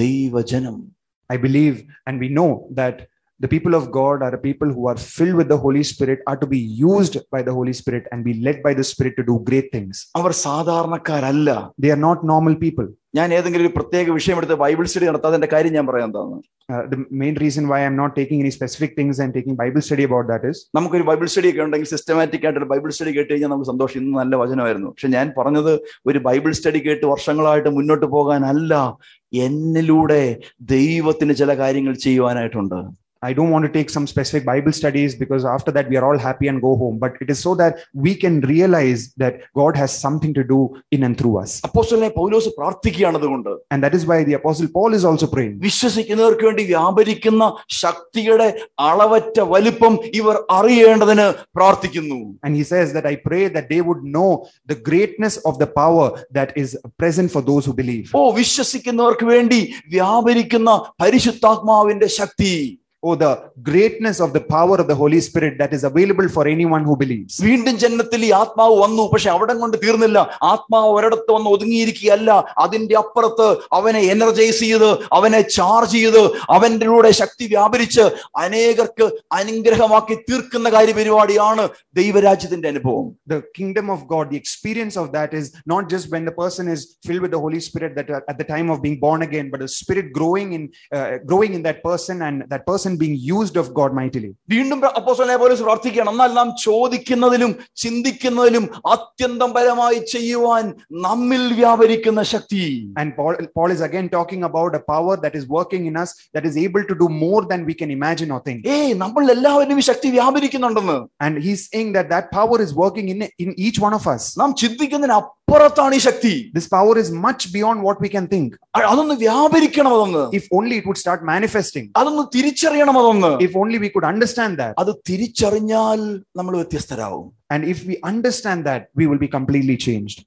ദൈവജനം I believe and we know that the people of God are a people who are filled with the Holy Spirit, are to be used by the Holy Spirit and be led by the Spirit to do great things. Our സാധാരണക്കാരല്ല They are not normal people. ഞാൻ ഏതെങ്കിലും ഒരു പ്രത്യേക വിഷയം എടുത്ത് Bible study നടത്താതിന്റെ കാര്യം ഞാൻ പറയാൻ എന്താണ് Uh, the main reason why I'm not taking any specific things and taking Bible study about that is നമുക്കൊരു ബൈബിൾ സ്റ്റഡി ഒക്കെ ഉണ്ടെങ്കിൽ സിസ്റ്റമാറ്റിക് ആയിട്ട് ഒരു ബൈബിൾ സ്റ്റഡി കേട്ട് കഴിഞ്ഞാൽ നമുക്ക് സന്തോഷം ഇന്ന് നല്ല വചനമായിരുന്നു പക്ഷെ ഞാൻ പറഞ്ഞത് ഒരു ബൈബിൾ സ്റ്റഡി കേട്ട് വർഷങ്ങളായിട്ട് മുന്നോട്ട് പോകാനല്ല എന്നിലൂടെ ദൈവത്തിന് ചില കാര്യങ്ങൾ ചെയ്യുവാനായിട്ടുണ്ട് I don't want to take some specific Bible studies because after that we are all happy and go home. But it is so that we can realize that God has something to do in and through us. അപ്പോസ്റ്റലിനെ പൗലോസ് പ്രാർത്ഥിക്കുകയാണ് അതുകൊണ്ട് And that is why the Apostle Paul is also praying. വിശ്വസിക്കുന്നവർക്ക് വേണ്ടി വ്യാപരിക്കുന്ന ശക്തിയുടെ അളവറ്റ വലിപ്പം ഇവർ അറിയേണ്ടതിന് പ്രാർത്ഥിക്കുന്നു And he says that I pray that they would know the greatness of the power that is present for those who believe. ഓ വിശ്വസിക്കുന്നവർക്ക് വേണ്ടി വ്യാപരിക്കുന്ന പരിശുദ്ധാത്മാവിന്റെ ശക്തി Oh, the greatness of the power of the Holy Spirit that is available for anyone who believes. വീണ്ടും ജന്മത്തിൽ ഈ ആത്മാവ് വന്നു പക്ഷെ അവിടെ കൊണ്ട് തീർന്നില്ല ആത്മാവ് ഒരിടത്ത് വന്ന് ഒതുങ്ങിയിരിക്കുകയല്ല അതിന്റെ അപ്പുറത്ത് അവനെ എനർജൈസ് ചെയ്ത് അവനെ ചാർജ് ചെയ്ത് അവൻ്റെ കൂടെ ശക്തി വ്യാപരിച്ച് അനേകർക്ക് അനുഗ്രഹമാക്കി തീർക്കുന്ന കാര്യപരിപാടിയാണ് ദൈവരാജ്യത്തിന്റെ അനുഭവം The kingdom of God, the experience of that is not just when the person is filled with the Holy Spirit that uh, at the time of being born again, but the Spirit growing in uh, growing in that person and that person being used of God mightily. വീണ്ടും അപ്പോസ്തലനായ പൗലോസ് പ്രാർത്ഥിക്കുകയാണ് എന്നാൽ നാം ചോദിക്കുന്നതിലും ചിന്തിക്കുന്നതിലും അത്യന്തം പരമായി ചെയ്യുവാൻ നമ്മിൽ വ്യാപരിക്കുന്ന ശക്തി And Paul, Paul is again talking about a power that is working in us that is able to do more than we can imagine or think. ഏയ് നമ്മൾ എല്ലാവരും ഈ ശക്തി വ്യാപരിക്കുന്നുണ്ടെന്ന് And he's saying that that power is working in, in each one of us. നാം ചിന്തിക്കുന്നതിന് അപ്പുറത്താണ് ഈ ശക്തി This power is much beyond what we can think. അ- അതൊന്ന് വ്യാപരിക്കണം അതൊന്ന് If only it would start manifesting. അതൊന്ന് തിരിച്ചറിയണം അതൊന്ന് If only we could understand that. അത് തിരിച്ചറിഞ്ഞാൽ നമ്മൾ വ്യത്യസ്തരാകും And if we understand that, we will be completely changed.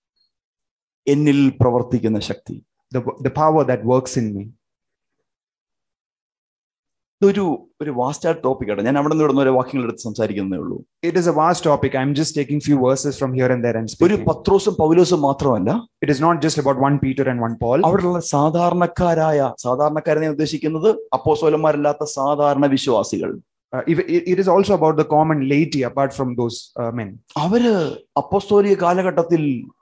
എന്നിൽ പ്രവർത്തിക്കുന്ന ശക്തി The, the power that works in me. ഇതൊരു ഒരു വാസ്റ്റ് ടോപ്പിക് ആണ് ഞാൻ അവിടെ നിന്ന് ഇവിടുന്ന് ഒരു വാക്യങ്ങൾ എടുത്ത് സംസാരിക്കുന്നേ ഉള്ളൂ It is a vast topic. I'm just taking few verses from here and there and ഒരു speaking. പത്രോസും പൗലോസും മാത്രമല്ല It is not just about one Peter and one Paul. അവിടെയുള്ള സാധാരണക്കാരായ സാധാരണക്കാരനെ ഉദ്ദേശിക്കുന്നത് അപ്പോസോലന്മാരല്ലാത്ത സാധാരണ വിശ്വാസികൾ Uh, if- it, it is also about the common laity apart from those uh, men. അവര് അപ്പോസ്തോലിക കാലഘട്ടത്തിൽ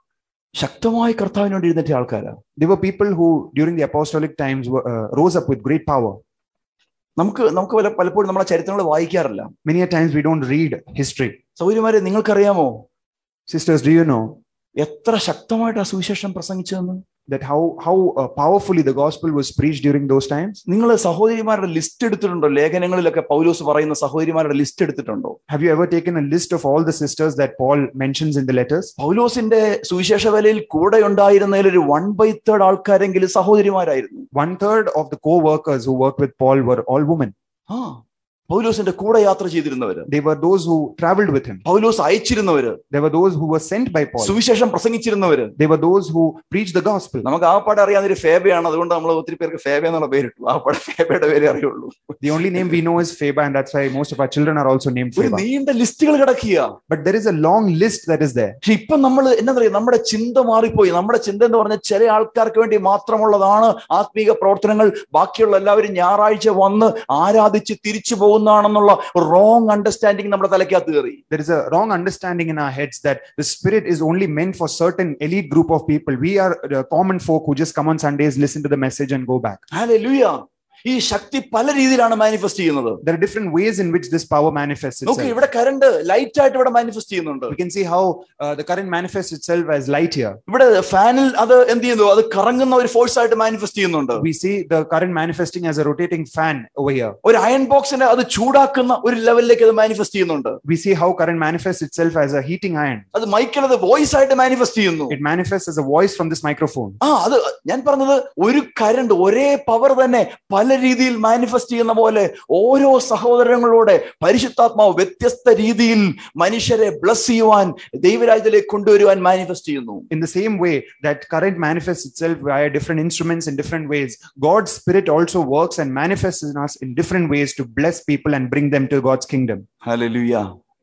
ശക്തമായി കർത്താവിന് വേണ്ടി എഴുന്നേറ്റ ആൾക്കാരാ They were people who, during the apostolic times, were, uh, rose up with great power. നമുക്ക് നമുക്ക് പല പലപ്പോഴും നമ്മളെ ചരിത്രങ്ങൾ വായിക്കാറില്ല Many a times we don't read history. സൗകര്യമാരെ നിങ്ങൾക്കറിയാമോ Sisters, do you know എത്ര ശക്തമായിട്ട് ആ സുവിശേഷം പ്രസംഗിച്ചതെന്ന് that how how uh, powerfully the gospel was preached during those times? നിങ്ങൾ സഹോദരിമാരുടെ ലിസ്റ്റ് എടുത്തിട്ടുണ്ടോ ലേഖനങ്ങളിലൊക്കെ പൗലോസ് പറയുന്ന സഹോദരിമാരുടെ ലിസ്റ്റ് എടുത്തിട്ടുണ്ടോ Have you ever taken a list of all the sisters that Paul mentions in the letters? പൗലോസിന്റെ സുവിശേഷ വേലയിൽ കൂടെ ഉണ്ടായിരുന്നതിൽ ഒരു വൺ ബൈ തേർഡ് ആൾക്കാരെങ്കിലും സഹോദരിമാരായിരുന്നു One third of the co-workers who worked with Paul were all women. ആ പൗലോസിന്റെ കൂടെ യാത്ര ചെയ്തിരുന്നവര് They were those who traveled with him. Paulose അയച്ചിരുന്നവര് There were those who were sent by Paul. സുവിശേഷം പ്രസംഗിച്ചിരുന്നവര് They were those who preached the gospel. നമുക്ക് ആ പാടെ അറിയാവുന്ന ഒരു ഫേബയാണ് അതുകൊണ്ട് നമ്മൾ ഒത്തിരി പേർക്ക് ഫേബ എന്നുള്ള പേരിട്ടു ആ പാടെ ഫേബയുടെ പേരെ അറിയുള്ളൂ The only name we know is Feba, and that's why most of our children are also named ഒരു Feba. നീണ്ട ലിസ്റ്റുകൾ കിടക്കുക But there is a long list that is there. പക്ഷെ ഇപ്പൊ നമ്മൾ എന്താ പറയുക നമ്മുടെ ചിന്ത മാറിപ്പോയി നമ്മുടെ ചിന്ത എന്ന് പറഞ്ഞാൽ ചില ആൾക്കാർക്ക് വേണ്ടി മാത്രമുള്ളതാണ് ആത്മീക പ്രവർത്തനങ്ങൾ ബാക്കിയുള്ള എല്ലാവരും ഞായറാഴ്ച വന്ന് ആരാധിച്ച് തിരിച്ചു പോകുന്നതാണെന്നുള്ള റോങ് അണ്ടർസ്റ്റാൻഡിങ് നമ്മുടെ തലയ്ക്കകത്ത് കയറി There is a wrong understanding in our heads that the spirit is only meant for certain elite group of people. We are the common folk who just come on Sundays, listen to the message, and go back. Hallelujah ഈ ശക്തി പല രീതിയിലാണ് manifest ചെയ്യുന്നത് There are different ways in which this power manifests നോക്ക് itself. ഇവിടെ current light ആയിട്ട് ഇവിടെ manifest ചെയ്യുന്നുണ്ട് We can see how uh, the current manifests itself as light here. ഇവിടെ ഫാനിൽ അത് എന്ത് ചെയ്യുന്നു അത് കറങ്ങുന്ന ഒരു ഫോഴ്സ് ആയിട്ട് മാനിഫെസ്റ്റ് ചെയ്യുന്നുണ്ട് We see the current manifesting as a rotating fan over here. ഒരു അയൺ ബോക്സിനെ അത് ചൂടാക്കുന്ന ഒരു ലെവലിലേക്ക് അത് മാനിഫെസ്റ്റ് ചെയ്യുന്നുണ്ട് We see how current manifests itself as a heating iron. അത് മൈക്കിൽ അത് വോയിസ് ആയിട്ട് മാനിഫെസ്റ്റ് ചെയ്യുന്നു It manifests as a voice from this microphone. ആ അത് ഞാൻ പറഞ്ഞത് ഒരു കരണ്ട് ഒരേ പവർ തന്നെ പല രീതിയിൽ മാനിഫെസ്റ്റ് ചെയ്യുന്ന പോലെ ഓരോ സഹോദരങ്ങളോടെ പരിശുദ്ധാത്മാവ് വ്യത്യസ്ത രീതിയിൽ മനുഷ്യരെ ബ്ലസ് ചെയ്യുവാൻ ദൈവരാജ്യത്തിലേക്ക് കൊണ്ടുവരുവാൻ മാനിഫെസ്റ്റ് ചെയ്യുന്നു In the same way that current manifests itself via different instruments in different ways, God's Spirit also works and manifests in us in different ways to bless people and bring them to God's kingdom. Hallelujah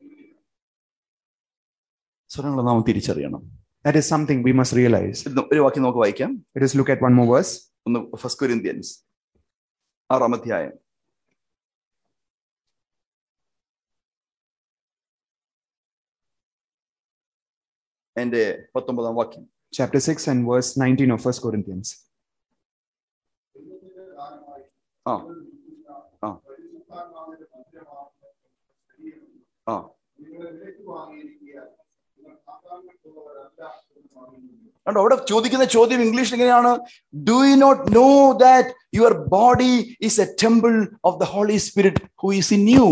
സ്വരങ്ങൾ നാം തിരിച്ചറിയണം That is something we must realize. ഇത് ഒരു വാക്യം നമുക്ക് വായിക്കാം Let us look at one more verse. ഒന്ന് first Corinthians ആറാം അധ്യായം എന്റെ പത്തൊമ്പതാം വാക്യം Chapter 6 and verse 19 of First Corinthians. ആ ആ ആ കണ്ടോ അവിടെ ചോദിക്കുന്ന ചോദ്യം ഇംഗ്ലീഷിൽ ഇങ്ങനെയാണ് do you not know that your body is a temple of the Holy Spirit who is in you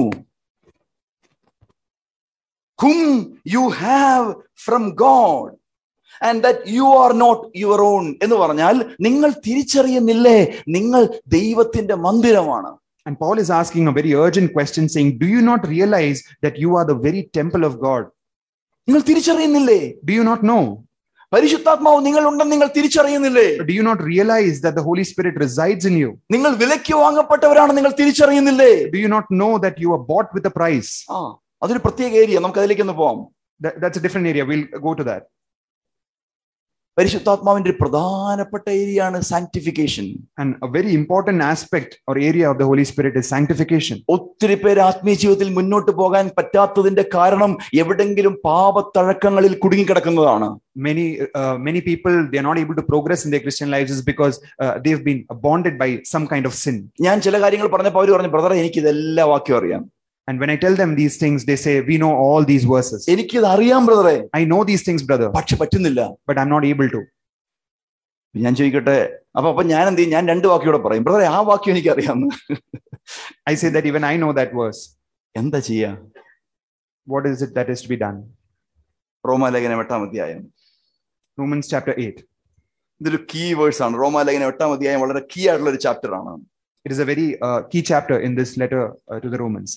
whom you have from God and that you are not your own എന്ന് പറഞ്ഞാൽ നിങ്ങൾ തിരിച്ചറിയുന്നില്ലേ നിങ്ങൾ ദൈവത്തിന്റെ മന്ദിരമാണ് And Paul is asking a very urgent question saying, Do you not realize that you are the very temple of God? നിങ്ങൾ തിരിച്ചറിയുന്നില്ലേ Do you not know? പരിശുദ്ധാത്മാവ് നിങ്ങൾ ഉണ്ടെന്ന് നിങ്ങൾ തിരിച്ചറിയുന്നില്ലേ Do you not realize that the Holy Spirit resides in you? നിങ്ങൾ വിലയ്ക്ക് വാങ്ങപ്പെട്ടവരാണ് നിങ്ങൾ തിരിച്ചറിയുന്നില്ലേ Do you not know that you are bought with a price? ആ അതൊരു പ്രത്യേക ഏരിയ നമുക്ക് അതിലേക്കൊന്ന് പോവാം That, that's a different area. We'll go to that. പരിശുദ്ധാത്മാവിന്റെ ഒരു പ്രധാനപ്പെട്ട ഏരിയയാണ് sanctification And a very important aspect or area of the Holy Spirit is sanctification. ഒത്തിരി പേര് ആത്മീയ ജീവിതത്തിൽ മുന്നോട്ട് പോകാൻ പറ്റാത്തതിന്റെ കാരണം എവിടെങ്കിലും പാപത്തഴക്കങ്ങളിൽ കുടുങ്ങിക്കിടക്കുന്നതാണ് Many uh, many people they are not able to progress in their Christian lives is because uh, they've been bonded by some kind of sin. ഞാൻ ചില കാര്യങ്ങൾ പറഞ്ഞപ്പോൾ അവർ പറഞ്ഞു ബ്രദറെ എനിക്ക് ഇതെല്ലാ വാക്യം അറിയാം And when I tell them these things, they say, "We know all these verses. എനിക്കിത് അറിയാം ബ്രദറെ I know these things, brother, പക്ഷെ പറ്റുന്നില്ല but I'm not able to." ഞാൻ ചോദിക്കട്ടെ അപ്പൊ അപ്പൊ ഞാൻ എന്ത് ചെയ്യും ഞാൻ രണ്ട് വാക്യോടെ പറയും ബ്രദറെ ആ വാക്യം എനിക്ക് അറിയാമെന്ന് I say that even I know that verse. എന്താ ചെയ്യാ What is it that is to be done? റോമാലേഖനം എട്ടാം അധ്യായം Romans chapter 8. ഇതൊരു കീ വേഴ്സ് ആണ് റോമാലേഖനം എട്ടാം അധ്യായം വളരെ കീ ആയിട്ടുള്ള ഒരു ചാപ്റ്റർ ആണ് It is a very uh, key chapter in this letter uh, to the Romans.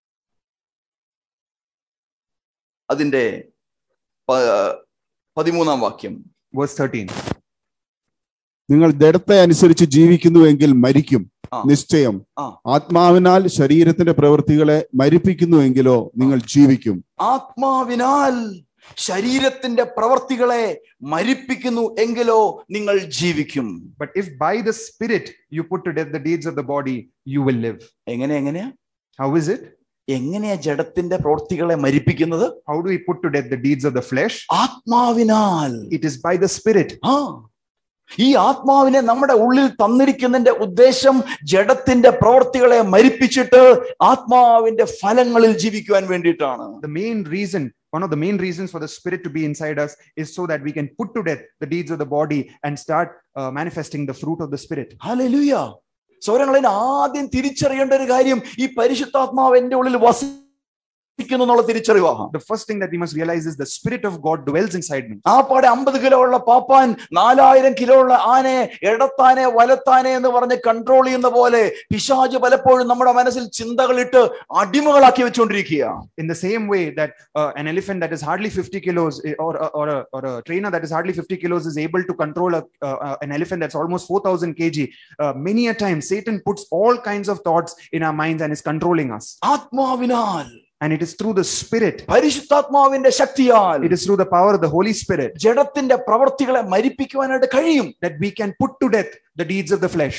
അതിന്റെ പ- പതിമൂന്നാം വാക്യം Verse 13. നിങ്ങൾ ദൃഢത്തെ അനുസരിച്ച് ജീവിക്കുന്നുവെങ്കിൽ മരിക്കും ആ. നിശ്ചയം ആ. ആത്മാവിനാൽ ശരീരത്തിന്റെ പ്രവൃത്തികളെ മരിപ്പിക്കുന്നുവെങ്കിലോ നിങ്ങൾ ജീവിക്കും ആത്മാവിനാൽ ശരീരത്തിന്റെ പ്രവർത്തികളെ മരിപ്പിക്കുന്നു എങ്കിലോ നിങ്ങൾ ജീവിക്കും But if by the Spirit you put to death the deeds of the body, you will live. എങ്ങനെ എങ്ങനെയാ How is it? എങ്ങനെയാ ജഡത്തിന്റെ പ്രവൃത്തികളെ മരിപ്പിക്കുന്നത് How do we put to death the deeds of the flesh? ആത്മാവിനാൽ It is by the Spirit. ആ ഈ ആത്മാവിനെ നമ്മുടെ ഉള്ളിൽ തന്നിരിക്കുന്നതിന്റെ ഉദ്ദേശം ജഡത്തിന്റെ പ്രവൃത്തികളെ മരിപ്പിച്ചിട്ട് ആത്മാവിന്റെ ഫലങ്ങളിൽ ജീവിക്കുവാൻ വേണ്ടിയിട്ടാണ് The main reason, one of the main reasons for the Spirit to be inside us is so that we can put to death the deeds of the body and start uh, manifesting the fruit of the Spirit. Hallelujah സൗരങ്ങളിൽ ആദ്യം തിരിച്ചറിയേണ്ട ഒരു കാര്യം ഈ പരിശുദ്ധാത്മാവ് എന്റെ ഉള്ളിൽ വസിക്കുന്നു എന്നുള്ള തിരിച്ചറിവാണ് The first thing that we must realize is the Spirit of God dwells inside me. ആ പാടെ അമ്പത് കിലോ ഉള്ള പാപ്പാൻ നാലായിരം കിലോ ഉള്ള ആനയെ ഇടത്താനെ വലത്താനെ എന്ന് പറഞ്ഞ് കൺട്രോൾ ചെയ്യുന്ന പോലെ പിശാജ് പലപ്പോഴും നമ്മുടെ മനസ്സിൽ ചിന്തകളിട്ട് അടിമകളാക്കി വെച്ചുകൊണ്ടിരിക്കുക In the same way that uh, an elephant that is hardly 50 kilos eh, or, or, a, or a trainer that is hardly 50 kilos is able to control a, uh, uh, an elephant that's almost 4000 kg, uh, many a time Satan puts all kinds of thoughts in our minds and is controlling us. ആത്മാവിനാൽ And it is through the Spirit, പരിശുദ്ധാത്മാവിന്റെ ശക്തിയാൽ it is through the power of the Holy Spirit ജഡത്തിന്റെ പ്രവർത്തികളെ മരിപ്പിക്കുവാനായിട്ട് കഴിയും that we can put to death the deeds of the flesh.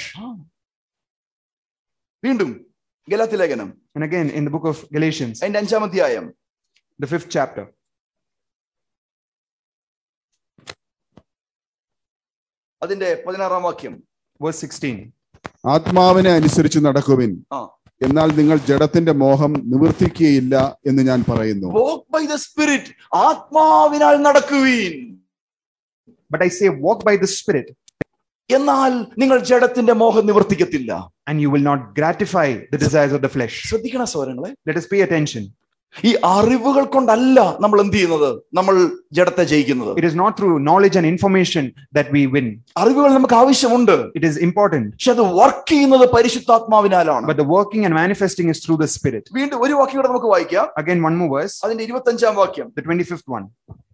വീണ്ടും ഗലാത്തി ലേഖനം And again, in the book of Galatians, അതിന്റെ അഞ്ചാം അധ്യായം the fifth chapter, അതിന്റെ പതിനാറാം വാക്യം verse 16. ആത്മാവിനെ അനുസരിച്ച് നടക്കുവിൻ ആ. എന്നാൽ നിങ്ങൾ ജഡത്തിന്റെ മോഹം നിവർത്തിക്കുകയില്ല എന്ന് ഞാൻ പറയുന്നു വോക്ക് ബൈ ദ സ്പിരിറ്റ് ആത്മാവിനാൽ നടക്കുവീൻ But I say, walk by the Spirit, എന്നാൽ നിങ്ങൾ ജഡത്തിന്റെ മോഹം നിവർത്തിക്കത്തില്ല and you will not gratify the desires of the flesh. ശ്രദ്ധിക്കണ സൗരങ്ങളെ Let us pay attention. ഈ അറിവുകൾ കൊണ്ടല്ല നമ്മൾ എന്ത് ചെയ്യുന്നത് നമ്മൾ ജഡത്തെ ജയിക്കുന്നത് It is not through knowledge and information that we win. അറിവുകൾ നമുക്ക് ആവശ്യമുണ്ട് It is important. പക്ഷെ അത് വർക്ക് ചെയ്യുന്നത് പരിശുദ്ധാത്മാവിനാലാണ് But the working and manifesting is through the Spirit. വീണ്ടും ഒരു വാക്യം കൂടെ നമുക്ക് വായിക്കാം Again, one more verse, അതിന്റെ ഇരുപത്തി അഞ്ചാം വാക്യം the 25th one.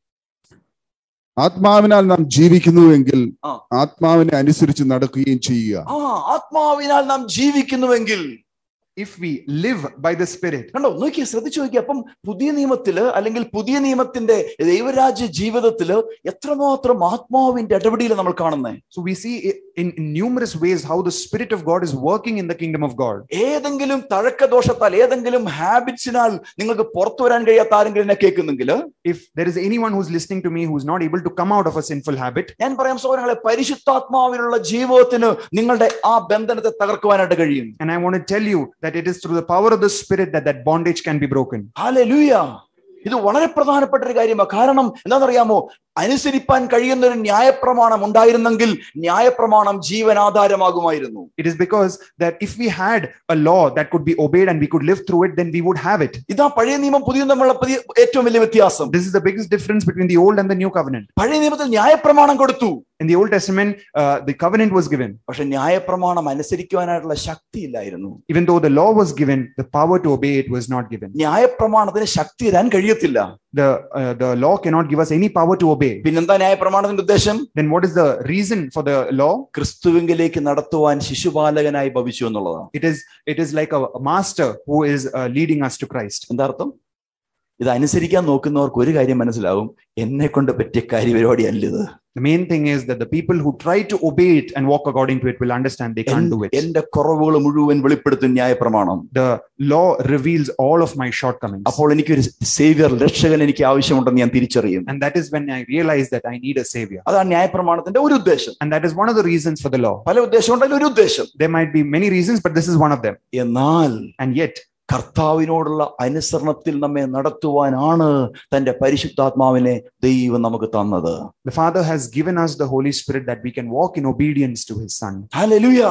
ആത്മാവിനാൽ നാം ജീവിക്കുന്നുവെങ്കിൽ ആ. ആത്മാവിനെ അനുസരിച്ച് നടക്കുകയും ചെയ്യുക ആ ആത്മാവിനാൽ നാം ജീവിക്കുന്നുവെങ്കിൽ If we live by the Spirit, കണ്ടോ നോക്കിയേ ശ്രദ്ധിച്ചു നോക്കിയേ അപ്പം പുതിയ നിയമത്തില് അല്ലെങ്കിൽ പുതിയ നിയമത്തിന്റെ ദൈവരാജ്യ ജീവിതത്തില് എത്രമാത്രം ആത്മാവിന്റെ ഇടപെടിയിൽ നമ്മൾ കാണുന്നേ so we see i- in, in numerous ways how the Spirit of God is working in the kingdom of God. ഏതെങ്കിലും തഴക്കദോഷത്താൽ ഏതെങ്കിലും ഹാബിറ്റ്സിനാൽ നിങ്ങൾക്ക് പുറത്തു വരാൻ കഴിയാത്ത ആരെങ്കിലും എന്നെ കേൾക്കുന്നെങ്കിൽ If there is anyone who's listening to me who's not able to come out of a sinful habit, ഞാൻ പറയാം സൗരങ്ങളെ പരിശുദ്ധാത്മാവിലുള്ള ജീവിതത്തിന് നിങ്ങളുടെ ആ ബന്ധനത്തെ തകർക്കുവാനായിട്ട് കഴിയും and I want to tell you that it is through the power of the Spirit that that bondage can be broken. Hallelujah ഇത് വളരെ പ്രധാനപ്പെട്ട ഒരു കാര്യമാണ് കാരണം എന്താണെന്നറിയാമോ അനുസരിപ്പാൻ കഴിയുന്ന ഒരു ന്യായപ്രമാണം ഉണ്ടായിരുന്നെങ്കിൽ ന്യായപ്രമാണം ജീവനാധാരമാകുമായിരുന്നു It is because that if we had a law that could be obeyed and we could live through it, then we would have it. ഇതാ പഴയ നിയമം പുതിയ തമ്മിലുള്ള പുതിയ ഏറ്റവും വലിയ വ്യത്യാസം This is the biggest difference between the old and the new covenant. പഴയ നിയമത്തിൽ ന്യായപ്രമാണം കൊടുത്തു In the Old Testament, uh, the covenant was given. പക്ഷെ ന്യായപ്രമാണം അനുസരിക്കുവാനായിട്ടുള്ള ശക്തി ഇല്ലായിരുന്നു Even though the law was given, the power to obey it was not given. ന്യായപ്രമാണത്തിന് ശക്തി തരാൻ കഴിയത്തില്ല The, uh, the law cannot give us any power to obey. പിന്നെന്താ ന്യായപ്രമാണത്തിന്റെ ഉദ്ദേശം Then what is the reason for the law? ക്രിസ്തുവിങ്കിലേക്ക് നടത്തുവാൻ ശിശുപാലകനായി ഭവിച്ചു എന്നുള്ളതാണ് It is, it is like a, a master who is uh, leading us to Christ. എന്താ അർത്ഥം ഇത് അനുസരിക്കാൻ നോക്കുന്നവർക്ക് ഒരു കാര്യം മനസ്സിലാവും എന്നെ കൊണ്ട് പറ്റിയ കാര്യപരിപാടി അല്ല ഇത് The main thing is that the people who try to obey it and walk according to it will understand they can't do it. എന്റെ കുറവുകൾ മുഴുവൻ വെളിപ്പെടുത്തും ന്യായപ്രമാണം The law reveals all of my shortcomings. അപ്പോൾ എനിക്കൊരു സേവിയർ രക്ഷകൻ എനിക്ക് ആവശ്യമുണ്ടെന്ന് ഞാൻ തിരിച്ചറിയും And that is when I realize that I need a savior. അതാണ് ന്യായപ്രമാണത്തിന്റെ ഒരു ഉദ്ദേശം And that is one of the reasons for the law. പല ഉദ്ദേശം ഉണ്ടെങ്കിൽ ഒരു ഉദ്ദേശം There might be many reasons, but this is one of them. എന്നാൽ And yet, കർത്താവിനോടുള്ള അനുസരണത്തിൽ നമ്മെ നടത്തുവാനാണ് തന്റെ പരിശുദ്ധാത്മാവിനെ ദൈവം നമുക്ക് തന്നത് the Father has given us the Holy Spirit that we can walk in obedience to His Son. Hallelujah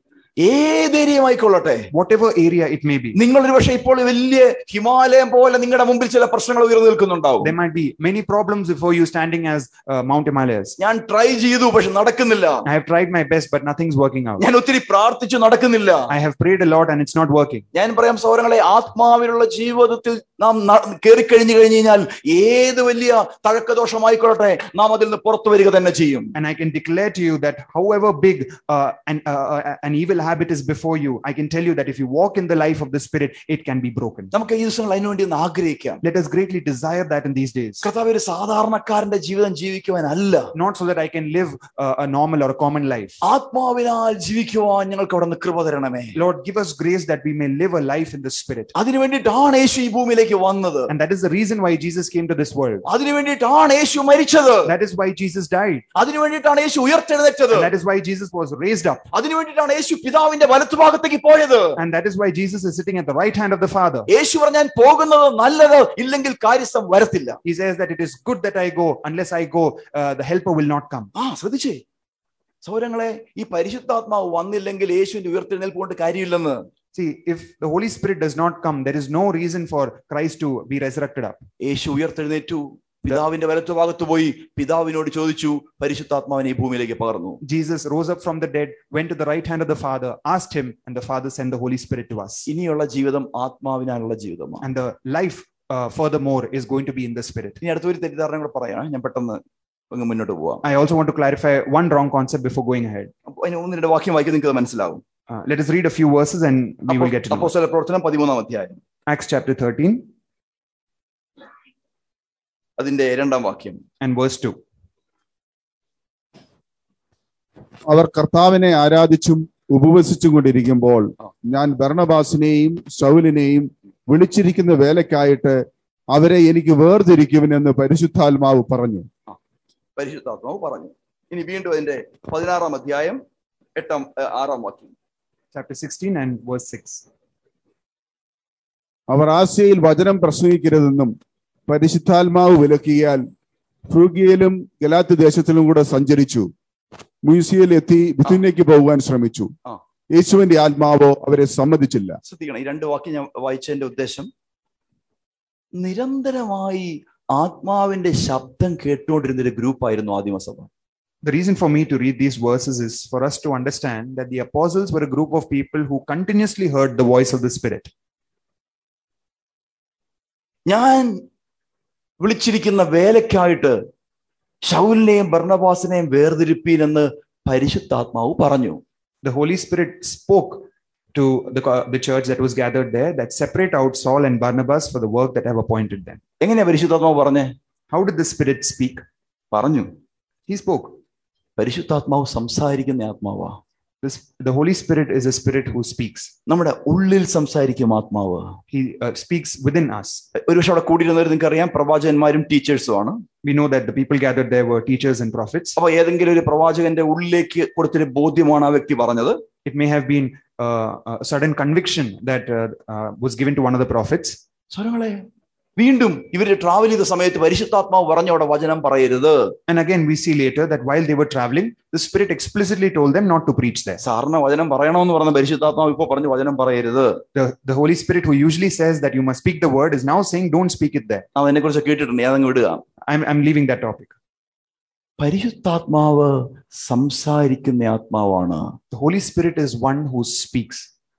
ഏതേരിയമായിക്കൊള്ളട്ടെ Whatever area it may be. നിങ്ങളൊരു പക്ഷേ ഇപ്പോൾ വലിയ ഹിമാലയം പോലെ നിങ്ങളുടെ മുമ്പിൽ ചില പ്രശ്നങ്ങൾ ഉയർന്നു നിൽക്കുന്നുണ്ടാവും There might be many problems before you standing as uh, Mount Himalayas. ഞാൻ ട്രൈ ചെയ്തു പക്ഷെ നടക്കുന്നില്ല I have tried my best, but nothing's working out. ഞാൻ ഒത്തിരി പ്രാർത്ഥിച്ചു നടക്കുന്നില്ല I have prayed a lot and it's not working. ഞാൻ പറയാം സൗരങ്ങളെ ആത്മാവിലുള്ള ജീവിതത്തിൽ നാം കയറി കഴിഞ്ഞു കഴിഞ്ഞു കഴിഞ്ഞാൽ ഏത് വലിയ തഴക്കദോഷമായിക്കൊള്ളട്ടെ നാം അതിൽ നിന്ന് പുറത്തു വരിക തന്നെ ചെയ്യും And I can declare to you that however big uh, an, uh, uh, an evil habit is before you, I can tell you that if you walk in the life of the Spirit, it can be broken. നമുക്ക് ഈ ദിവസങ്ങൾ അതിനുവേണ്ടി ഒന്ന് ആഗ്രഹിക്കാം Let us greatly desire that in these days. കർത്താവ് ഒരു സാധാരണക്കാരന്റെ ജീവിതം ജീവിക്കുവാനല്ല Not so that I can live uh, a normal or a common life. ആത്മാവിനാൽ ജീവിക്കുവാൻ ഞങ്ങൾക്ക് അവിടെ നിന്ന് കൃപ തരണമേ Lord, give us grace that we may live a life in the Spirit. അതിനു വേണ്ടിയിട്ടാണ് യേശു ഈ ഭൂമിയിലേക്ക് വന്നത് And that is the reason why Jesus came to this world. അതിനു വേണ്ടിയിട്ടാണ് യേശു മരിച്ചത് That is why Jesus died. അതിനു വേണ്ടിയിട്ടാണ് യേശു ഉയർത്തെഴുന്നേറ്റത് And that is why Jesus was raised up. അതിനു വേണ്ടിയിട്ടാണ് യേശു പിതാവിന്റെ വലത്തുഭാഗത്തേക്ക് പോയത് And that is why Jesus is sitting at the right hand of the Father. യേശു പറഞ്ഞാൻ പോകുന്നത് നല്ലത് ഇല്ലെങ്കിൽ കാര്യസ്ഥം വരത്തില്ല He says that it is good that I go. Unless I go, uh, the helper will not come. ആ ശ്രദ്ധിച്ചേ സൗരങ്ങളെ ഈ പരിശുദ്ധാത്മാവ് വന്നില്ലെങ്കിൽ യേശുവിന്റെ ഉയർത്തെഴുന്നേൽപ്പ് കൊണ്ട് കാര്യമില്ലെന്ന് See, if the Holy Spirit does not come, there is no reason for Christ to be resurrected up. യേശു ഉയർത്തെഴുന്നേറ്റു പിതാവിന്റെ വലത്തുഭാഗത്ത് പോയി പിതാവിനോട് ചോദിച്ചു പരിശുദ്ധാത്മാവിനെ ഈ ഭൂമിയിലേക്ക് പകർന്നു Jesus rose up from the dead, went to the right hand of the Father, asked him, and the Father sent the Holy Spirit to us. ഇനിയുള്ള ജീവിതം ആത്മാവിനാലുള്ള ജീവിതമാണ് And the life, uh, furthermore, is going to be in the Spirit. ഇനി അടുത്തൊരു തെറ്റിദ്ധാരണ കൂടെ പറയാം ഞാൻ പെട്ടെന്ന് അങ്ങ് മുന്നോട്ട് പോവാം I also want to clarify one wrong concept before going ahead. അപ്പൊ അതിന് ഒന്ന് രണ്ട് വാക്യം വായിക്കും നിങ്ങൾക്ക് മനസ്സിലാവും Uh, let us read a few verses and we will get to know. അപ്പോസ്തല പ്രവർത്തനം പതിമൂന്നാം അധ്യായം Acts chapter 13 അതിന്റെ രണ്ടാം വാക്യം and verse 2. അവർ കർത്താവിനെ ആരാധിച്ചും ഉപവസിച്ചും കൊണ്ടിരിക്കുമ്പോൾ ഞാൻ ഭരണബാസിനെയും ശൗലിനെയും വിളിച്ചിരിക്കുന്ന വേലക്കായിട്ട് അവരെ എനിക്ക് വേർതിരിക്കുവനെന്ന് പരിശുദ്ധാത്മാവ് പറഞ്ഞു പരിശുദ്ധാത്മാവ് പറഞ്ഞു ഇനി വീണ്ടും അതിന്റെ പതിനാറാം അധ്യായം എട്ടാം ഏ, ആറാം വാക്യം Chapter 16 and verse 6. അവർ ആശയിൽ വചനം പ്രസംഗിക്കരുതെന്നും പരിശുദ്ധാത്മാവ് വിലക്കിയാൽ ഫ്രൂഗിയയിലും ഗലാത്ത് ദേശത്തിലും കൂടെ സഞ്ചരിച്ചു മ്യൂസിയയിൽ എത്തി ബിഥുനയ്ക്ക് പോകുവാൻ ശ്രമിച്ചു ആ. യേശുവിന്റെ ആത്മാവോ അവരെ സമ്മതിച്ചില്ല ശ്രദ്ധിക്കണം ഈ രണ്ട് വാക്യം ഞാൻ വായിച്ചതിന്റെ ഉദ്ദേശം നിരന്തരമായി ആത്മാവിന്റെ ശബ്ദം കേട്ടുകൊണ്ടിരുന്ന ഒരു ഗ്രൂപ്പായിരുന്നു ആദിമസഭ The reason for me to read these verses is for us to understand that the apostles were a group of people who continuously heard the voice of the Spirit. ഞാൻ വിളിച്ചിരിക്കുന്ന വേലക്കായിട്ട് ഷൗലിനെയും ഭർണബാസിനെയും വേർതിരിപ്പീൻ എന്ന് പരിശുദ്ധാത്മാവ് പറഞ്ഞു The Holy Spirit spoke to the, co- the church that was gathered there that separate out Saul and Barnabas for the work that I have appointed them. എങ്ങനെയാ പരിശുദ്ധാത്മാവ് പറഞ്ഞേ How did the Spirit speak? പറഞ്ഞു He spoke. പരിശുദ്ധാത്മാവ് സംസാരിക്കുന്ന ആത്മാവാ This, the Holy Spirit is a spirit who speaks. നമ്മുടെ ഉള്ളിൽ സംസാരിക്കും ആത്മാവ് He uh, speaks within us. ഒരുപക്ഷെ അവിടെ കൂടിയിരുന്നവർ നിങ്ങൾക്ക് അറിയാം പ്രവാചകന്മാരും ടീച്ചേഴ്സും ആണ് We know that the people gathered there were teachers and prophets. അപ്പൊ ഏതെങ്കിലും ഒരു പ്രവാചകന്റെ ഉള്ളിലേക്ക് കൊടുത്തൊരു ബോധ്യമാണ് ആ വ്യക്തി പറഞ്ഞത് It may have been uh, a sudden conviction that uh, uh, was given to one of the prophets. സ്വരങ്ങളെ വീണ്ടും ഇവര് ട്രാവൽ ചെയ്ത സമയത്ത് പരിശുദ്ധാത്മാവ് പറഞ്ഞ അവിടെ വചനം പറയരുത് And again, we see later that while they were traveling, the Spirit explicitly told them not to preach there. സാറിന് വചനം പറയണമെന്ന് പറഞ്ഞ പരിശുദ്ധാത്മാവ് ഇപ്പൊ പറഞ്ഞു വചനം പറയരുത് The, the Holy Spirit, who usually says that you must speak the word, is now saying, don't speak it there. നാം അതിനെ കുറിച്ച് കേട്ടിട്ടുണ്ട് ഏതെങ്കിലും വിടുക I'm, I'm leaving that topic. പരിശുദ്ധാത്മാവ് സംസാരിക്കുന്ന ആത്മാവാണ് The Holy Spirit is one who speaks.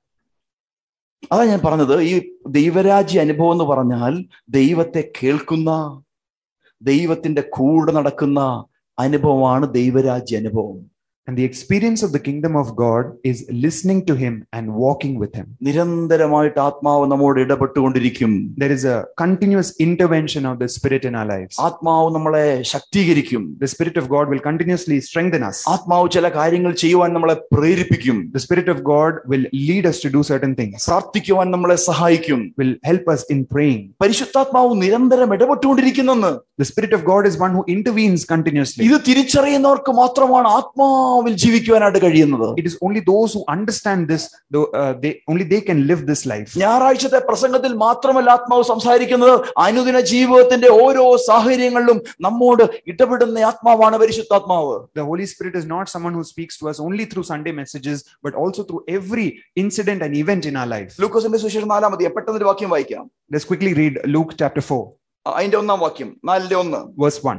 അതാ ഞാൻ പറഞ്ഞത് ഈ ദൈവരാജ്യ അനുഭവം എന്ന് പറഞ്ഞാൽ ദൈവത്തെ കേൾക്കുന്ന ദൈവത്തിന്റെ കൂടെ നടക്കുന്ന അനുഭവമാണ് ദൈവരാജ്യ അനുഭവം And the experience of the kingdom of God is listening to Him and walking with Him. നിരന്തരമായിട്ട് ആത്മാവ് നമ്മോട് ഇടപെട്ടുകൊണ്ടിരിക്കും There is a continuous intervention of the Spirit in our lives. ആത്മാവ് നമ്മളെ ശക്തീകരിക്കും The Spirit of God will continuously strengthen us. ആത്മാവ് ചില കാര്യങ്ങൾ ചെയ്യുവാൻ നമ്മളെ പ്രേരിപ്പിക്കും The Spirit of God will lead us to do certain things, പ്രാർത്ഥിക്കുവാൻ നമ്മളെ സഹായിക്കും will help us in praying. പരിശുദ്ധാത്മാവ് നിരന്തരം ഇടപെട്ടുകൊണ്ടിരിക്കുന്നെന്ന് The Spirit of God is one who intervenes continuously. ഇത് തിരിച്ചറിയുന്നവർക്ക് മാത്രമാണ് ആത്മാവിൽ ജീവിക്കുവാനായിട്ട് കഴിയുന്നത് It is only those who understand this, though, uh, they only they can live this life. ഞായറാഴ്ചത്തെ പ്രസംഗത്തിൽ മാത്രമല്ല ആത്മാവ് സംസാരിക്കുന്നത് അനുദിന ജീവിതത്തിന്റെ ഓരോ സാഹചര്യങ്ങളിലും നമ്മോട് ഇടപെടുന്ന ആത്മാവാണ് പരിശുദ്ധാത്മാവ് The Holy Spirit is not someone who speaks to us only through Sunday messages, but also through every incident and event in our life. ലൂക്കോസിന്റെ സുശേഷം നാലാമത് പെട്ടെന്ന് ഒരു വാക്യം വായിക്കാം Let's quickly read Luke chapter 4, ആ, അതിന്റെ ഒന്നാം വാക്യം നാലിന്റെ ഒന്ന് verse 1.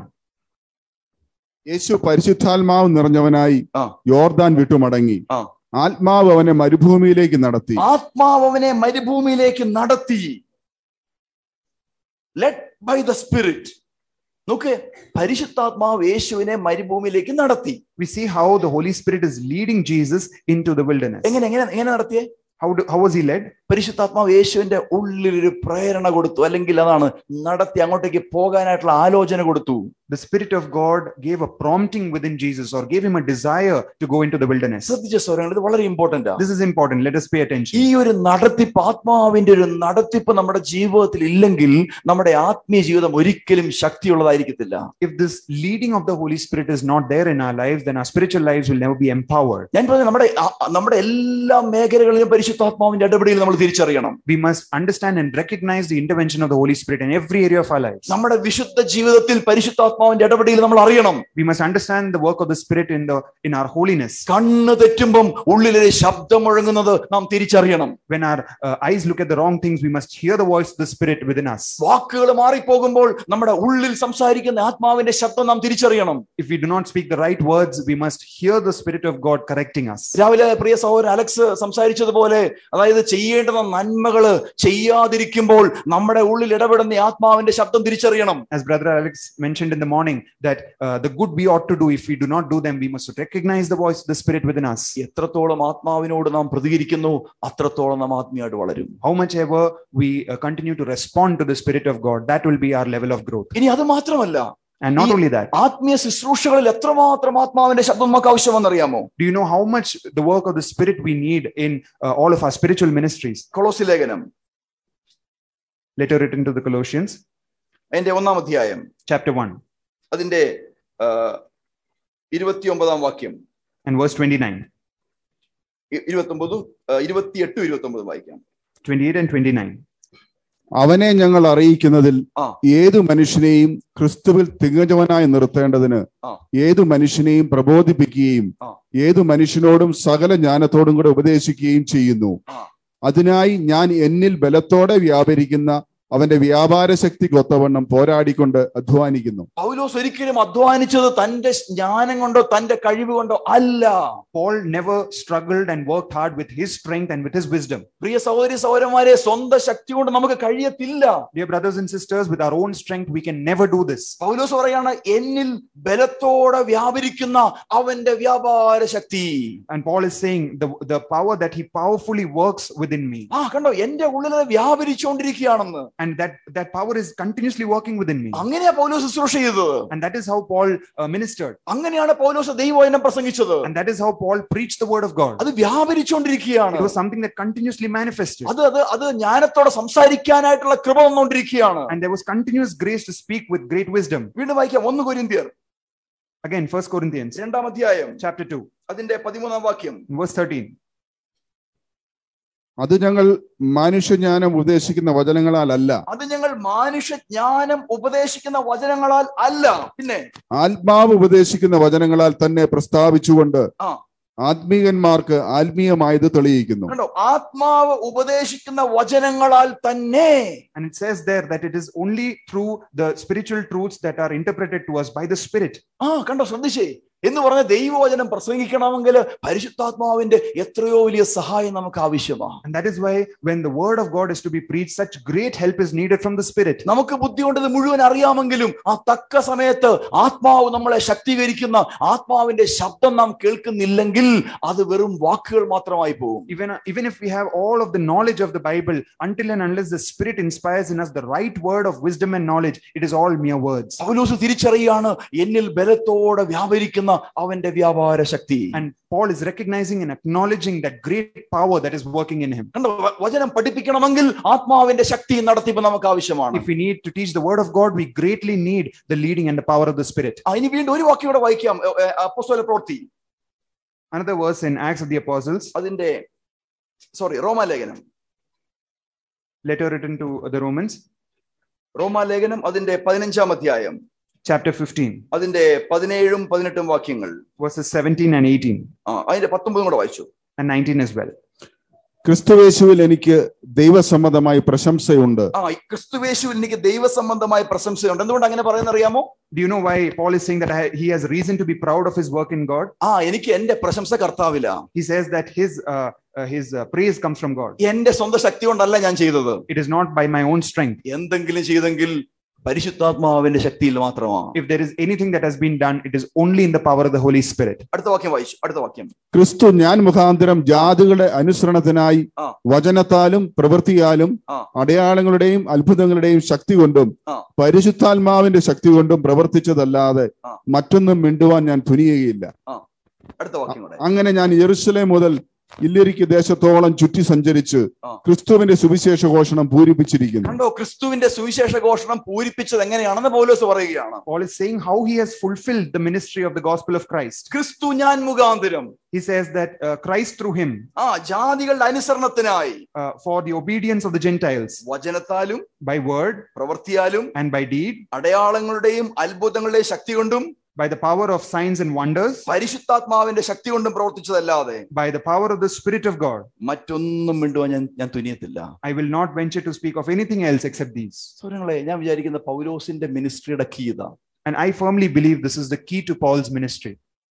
യേശു പരിശുദ്ധാത്മാവ് നിറഞ്ഞവനായി ആ. യോർദാൻ വിട്ടു മടങ്ങി ആ. ആത്മാവ് അവനെ മരുഭൂമിയിലേക്ക് നടത്തി ആത്മാവ് അവനെ മരുഭൂമിയിലേക്ക് നടത്തി ലെഡ് ബൈ ദ സ്പിരിറ്റ് നോക്ക് പരിശുദ്ധാത്മാവ് യേശുവിനെ മരുഭൂമിയിലേക്ക് നടത്തി We see how the Holy Spirit is leading Jesus into the wilderness. എങ്ങനെ എങ്ങനെ എങ്ങനെ നടത്തിയേ How, do, how was he led? പരിശുദ്ധാത്മാവ് യേശുവിന്റെ ഉള്ളിലൊരു പ്രേരണ കൊടുത്തു അല്ലെങ്കിൽ അതാണ് നടത്തി അങ്ങോട്ടേക്ക് പോകാനായിട്ടുള്ള ആലോചന കൊടുത്തു The Spirit of God gave a prompting within Jesus or gave him a desire to go into the wilderness. ശ്രദ്ധിച്ച സ്വരങ്ങൾ ഇത് വളരെ ഇമ്പോർട്ടന്റ് ആണ് This is important. Let us pay attention. ഈ ഒരു നടത്തിപ്പ് ആത്മാവിന്റെ ഒരു നടത്തിപ്പ് നമ്മുടെ ജീവിതത്തിൽ ഇല്ലെങ്കിൽ നമ്മുടെ ആത്മീയ ജീവിതം ഒരിക്കലും ശക്തിയുള്ളതായിരിക്കത്തില്ല If this leading of the Holy Spirit is not there in our lives, then our spiritual lives will never be empowered. ഞാൻ പറഞ്ഞു നമ്മുടെ ആ- നമ്മുടെ എല്ലാ മേഖലകളിലും പരിശുദ്ധാത്മാവിന്റെ ഇടപെടൽ നമ്മൾ തിരിച്ചറിയണം We must understand and recognize the intervention of the Holy Spirit in every area of our lives. നമ്മുടെ വിശുദ്ധ ജീവിതത്തിൽ പരിശുദ്ധാത്മാവിന്റെ ഇടപെടൽ നമ്മൾ അറിയണം We must understand the work of the Spirit in the in our holiness. കണ്ണ് തെറ്റുമ്പം ഉള്ളിലൊരു ശബ്ദം മുഴങ്ങുന്നത് നാം തിരിച്ചറിയണം When our uh, eyes look at the wrong things, we must hear the voice of the Spirit within us. വാക്കുകൾ മാറിപ്പോകുമ്പോൾ നമ്മുടെ ഉള്ളിൽ സംസാരിക്കുന്ന ആത്മാവിന്റെ ശബ്ദം നാം തിരിച്ചറിയണം If we do not speak the right words, we must hear the Spirit of God correcting us. രാവിലെ പ്രിയ സഹോദരൻ അലക്സ് സംസാരിച്ചതുപോലെ അതായത് ചെയ്യേണ്ടുന്ന നന്മകള് ചെയ്യാതിരിക്കുമ്പോൾ നമ്മുടെ ഉള്ളിൽ ഇടപെടുന്ന ഈ ആത്മാവിന്റെ ശബ്ദം തിരിച്ചറിയണം As Brother Alex mentioned in the morning, that uh, the good we ought to do, if we do not do them, we must recognize the voice of the Spirit within us. എത്രത്തോളം ആത്മാവിനോട് നാം പ്രതികരിക്കുന്നു അത്രത്തോളം നാം ആത്മീയമായിട്ട് വളരും How much ever we uh, continue to respond to the Spirit of God, that will be our level of growth. ഇനി അത് മാത്രമല്ല And not Ye- only that, ആത്മീയ ശുശ്രൂഷകളിൽ എത്രമാത്രം ആത്മാവിന്റെ ശബ്ദം നമുക്ക് ആവശ്യമെന്നറിയാമോ do you know how much the work of the Spirit we need in uh, all of our spiritual ministries? കൊളോസി ലേഖനം Letter written to the Colossians, അതിന്റെ ഒന്നാം അധ്യായം chapter 1 അതിന്റെ ഇരുപത്തിയൊമ്പതാം വാക്യം and verse 29. ഇരുപത്തി ഒമ്പതും ഇരുപത്തിയെട്ടും ഇരുപത്തി ഒമ്പതും വായിക്കാം 28 and 29. അവനെ ഞങ്ങൾ അറിയിക്കുന്നതിൽ ആ. ഏതു മനുഷ്യനെയും ക്രിസ്തുവിൽ തികഞ്ഞവനായി നിർത്തേണ്ടതിന് ആ. ഏതു മനുഷ്യനെയും പ്രബോധിപ്പിക്കുകയും ആ. ഏതു മനുഷ്യനോടും സകല ജ്ഞാനത്തോടും കൂടെ ഉപദേശിക്കുകയും ചെയ്യുന്നു ആ. അതിനായി ഞാൻ എന്നിൽ ബലത്തോടെ വ്യാപരിക്കുന്ന അവന്റെ വ്യാപാര ശക്തിക്ക് ഒത്തവണ്ണം പോരാടിക്കൊണ്ട് അധ്വാനിക്കുന്നു പൗലോസ് ഒരിക്കലും അധ്വാനിച്ചത് തന്റെ ജ്ഞാനം കൊണ്ടോ തന്റെ കഴിവ് കൊണ്ടോ അല്ല Paul never struggled and worked hard with his strength and with his wisdom. പ്രിയ സഹോദരി സഹോദരന്മാരെ സ്വന്തം ശക്തി കൊണ്ട് നമുക്ക് കഴിയത്തില്ല Dear brothers and sisters, with our own strength, we can never do this. പൗലോസ് പറയാണ് എന്നിൽ ബലത്തോടെ വ്യാപരിക്കുന്ന അവന്റെ വ്യാപാര ശക്തി And Paul is saying the, the power that he powerfully works within me. ആ കണ്ടോ എന്റെ ഉള്ളിൽ അത് വ്യാപരിച്ചുകൊണ്ടിരിക്കുകയാണെന്ന് And that, that power is continuously working within me. അങ്ങനെയാ പൗലോസ് ശുശ്രൂഷ ചെയ്തത് And that is how Paul uh, ministered. അങ്ങനെയാണ് പൗലോസ് ദൈവവചനം പ്രസംഗിച്ചത് And that is how Paul preached the word of God. അത് വ്യാപരിച്ചുകൊണ്ടിരിക്കുകയാണ് It was something that continuously manifested. അത് അത് അത് ജ്ഞാനത്തോടെ സംസാരിക്കാനായിട്ടുള്ള കൃപ വന്നുകൊണ്ടിരിക്കുകയാണ് And there was continuous grace to speak with great wisdom. വീണ്ടും വായിക്കാം ഒന്ന് കൊരിന്തിയർ Again, First Corinthians രണ്ടാം അധ്യായം chapter 2, അതിന്റെ പതിമൂന്നാം വാക്യം verse 13. അത് ഞങ്ങൾ മനുഷ്യജ്ഞാനം ഉപദേശിക്കുന്ന വചനങ്ങളാലല്ല അത് ഞങ്ങൾ മാനുഷ്യ ജ്ഞാനം ഉപദേശിക്കുന്ന വചനങ്ങളാൽ അല്ല പിന്നെ ആത്മാവ് ഉപദേശിക്കുന്ന വചനങ്ങളാൽ തന്നെ പ്രസ്താവിച്ചുകൊണ്ട് ആ. ആത്മീയന്മാർക്ക് ആത്മീയമായത് തെളിയിക്കുന്നു കണ്ടോ ആത്മാവ് ഉപദേശിക്കുന്ന വചനങ്ങളാൽ തന്നെ And it says there that it is only through the spiritual truths that are interpreted to us by the Spirit. ആ കണ്ടോ ശ്രദ്ധിച്ചേ എന്ന് പറഞ്ഞ ദൈവവചനം പ്രസംഗിക്കണമെങ്കിൽ പരിശുദ്ധാത്മാവിന്റെ എത്രയോ വലിയ സഹായം നമുക്ക് ആവശ്യമാണ് And that is why when the word of God is to be preached, such great help is needed from the Spirit. നമുക്ക് ബുദ്ധി കൊണ്ട് ഇത് മുഴുവൻ അറിയാമെങ്കിലും ആ തക്ക സമയത്ത് ആത്മാവ് നമ്മളെ ശക്തീകരിക്കുന്ന ആത്മാവിന്റെ ശബ്ദം നാം കേൾക്കുന്നില്ലെങ്കിൽ അത് വെറും വാക്കുകൾ മാത്രമായി പോകും Even, even if we have all of the knowledge of the Bible, until and unless the Spirit inspires in us the right word of wisdom and knowledge, it is all mere words. പൗലോസ് തിരിച്ചറിയാണ് എന്നിൽ ബലത്തോടെ വ്യാപരിക്കുന്ന അവന്റെ വ്യാപാര ശക്തി And Paul is recognizing and acknowledging that great power that is working in him. കണ്ടോ വ- വചനം പഠിപ്പിക്കണമെങ്കിൽ ആത്മാവിന്റെ ശക്തി നടത്തിപ്പ് നമുക്ക് ആവശ്യമാണ് If we need to teach the word of God, we greatly need the leading and the power of the Spirit. ആ, ഇനി വീണ്ടും ഒരു വാക്യം കൂടെ വായിക്കാം എ, എ, അപ്പോസ്തല പ്രവൃത്തി Another verse in Acts of the Apostles, അതിന്റെ സോറി റോമാലേഖനം letter written to the Romans, റോമാലേഖനം അതിന്റെ പതിനഞ്ചാം അധ്യായം chapter 15, അതിന്റെ പതിനേഴും പതിനെട്ടും വാക്യങ്ങൾ verses 17 and 18, ആ അതിന്റെ പത്തൊമ്പതും കൂടെ വായിച്ചു and 19 as well. ക്രിസ്തുവേശുവിൽ എനിക്ക് ദൈവസമ്മതമായി പ്രശംസയുണ്ട് ആ ഈ ക്രിസ്തുവേശുവിൽ എനിക്ക് ദൈവസംബന്ധമായ പ്രശംസയുണ്ട് എന്തുകൊണ്ട് അങ്ങനെ പറയുന്ന അറിയാമോ Do you know why Paul is saying that I, he has reason to be proud of his work in God? ആ എനിക്ക് എന്റെ പ്രശംസ കർത്താവില്ല He says that his uh, uh, his uh, praise comes from God. എന്റെ സ്വന്തം ശക്തി കൊണ്ടല്ല ഞാൻ ചെയ്തത് It is not by my own strength. എന്തെങ്കിലും ചെയ്തെങ്കിൽ പരിശുദ്ധാത്മാവിന്റെ ശക്തിയിൽ മാത്രമാണ് If there is anything that has been done, it is only in the power of the Holy Spirit. അടുത്ത വാക്യം വായിച്ചു അടുത്ത വാക്യം ക്രിസ്തു ഞാൻ മുഖാന്തരം ജാതികളുടെ അനുസരണത്തിനായി ആ. വചനത്താലും പ്രവൃത്തിയാലും ആ. അടയാളങ്ങളുടെയും അത്ഭുതങ്ങളുടെയും ശക്തി കൊണ്ടും ആ. പരിശുദ്ധാത്മാവിന്റെ ശക്തി കൊണ്ടും പ്രവർത്തിച്ചതല്ലാതെ ആ. മറ്റൊന്നും മിണ്ടുവാൻ ഞാൻ തുനിയുകയില്ല അടുത്ത വാക്യം കൂടെ അങ്ങനെ ഞാൻ യെറുശലേം മുതൽ ഇല്ലിരിക്ക് ദേശത്തോളം ചുറ്റി സഞ്ചരിച്ച് ആ. ക്രിസ്തുവിന്റെ സുവിശേഷ ഘോഷണം പൂരിപ്പിച്ചിരിക്കുന്നു കണ്ടോ ക്രിസ്തുവിന്റെ സുവിശേഷ ഘോഷണം പൂരിപ്പിച്ചത് എങ്ങനെയാണെന്ന് പൗലോസ് പറയുകയാണ് Paul is saying how he has fulfilled the ministry of the gospel of Christ. ക്രിസ്തു ഞാൻ മുഖാന്തരം He says that uh, Christ through him, ആ ജാതികളുടെ അനുസരണത്തിനായി uh, for the obedience of the Gentiles, വചനത്താലും by word പ്രവൃത്തിയാലും and by deed, അടയാളങ്ങളുടെയും അത്ഭുതങ്ങളുടെയും ശക്തി കൊണ്ടും by the power of signs and wonders, പരിശുദ്ധാത്മാവിന്റെ ശക്തി കൊണ്ടും പ്രവർത്തിച്ചതല്ലാതെ by the power of the Spirit of God. മറ്റൊന്നും മിണ്ടുവാൻ ഞാൻ ഞാൻ തുനിയത്തില്ല I will not venture to speak of anything else except these. സൗരങ്ങളെ ഞാൻ വിചാരിക്കുന്ന പൗലോസിന്റെ മിനിസ്ട്രിയുടെ കീ ഇതാ And I firmly believe this is the key to Paul's ministry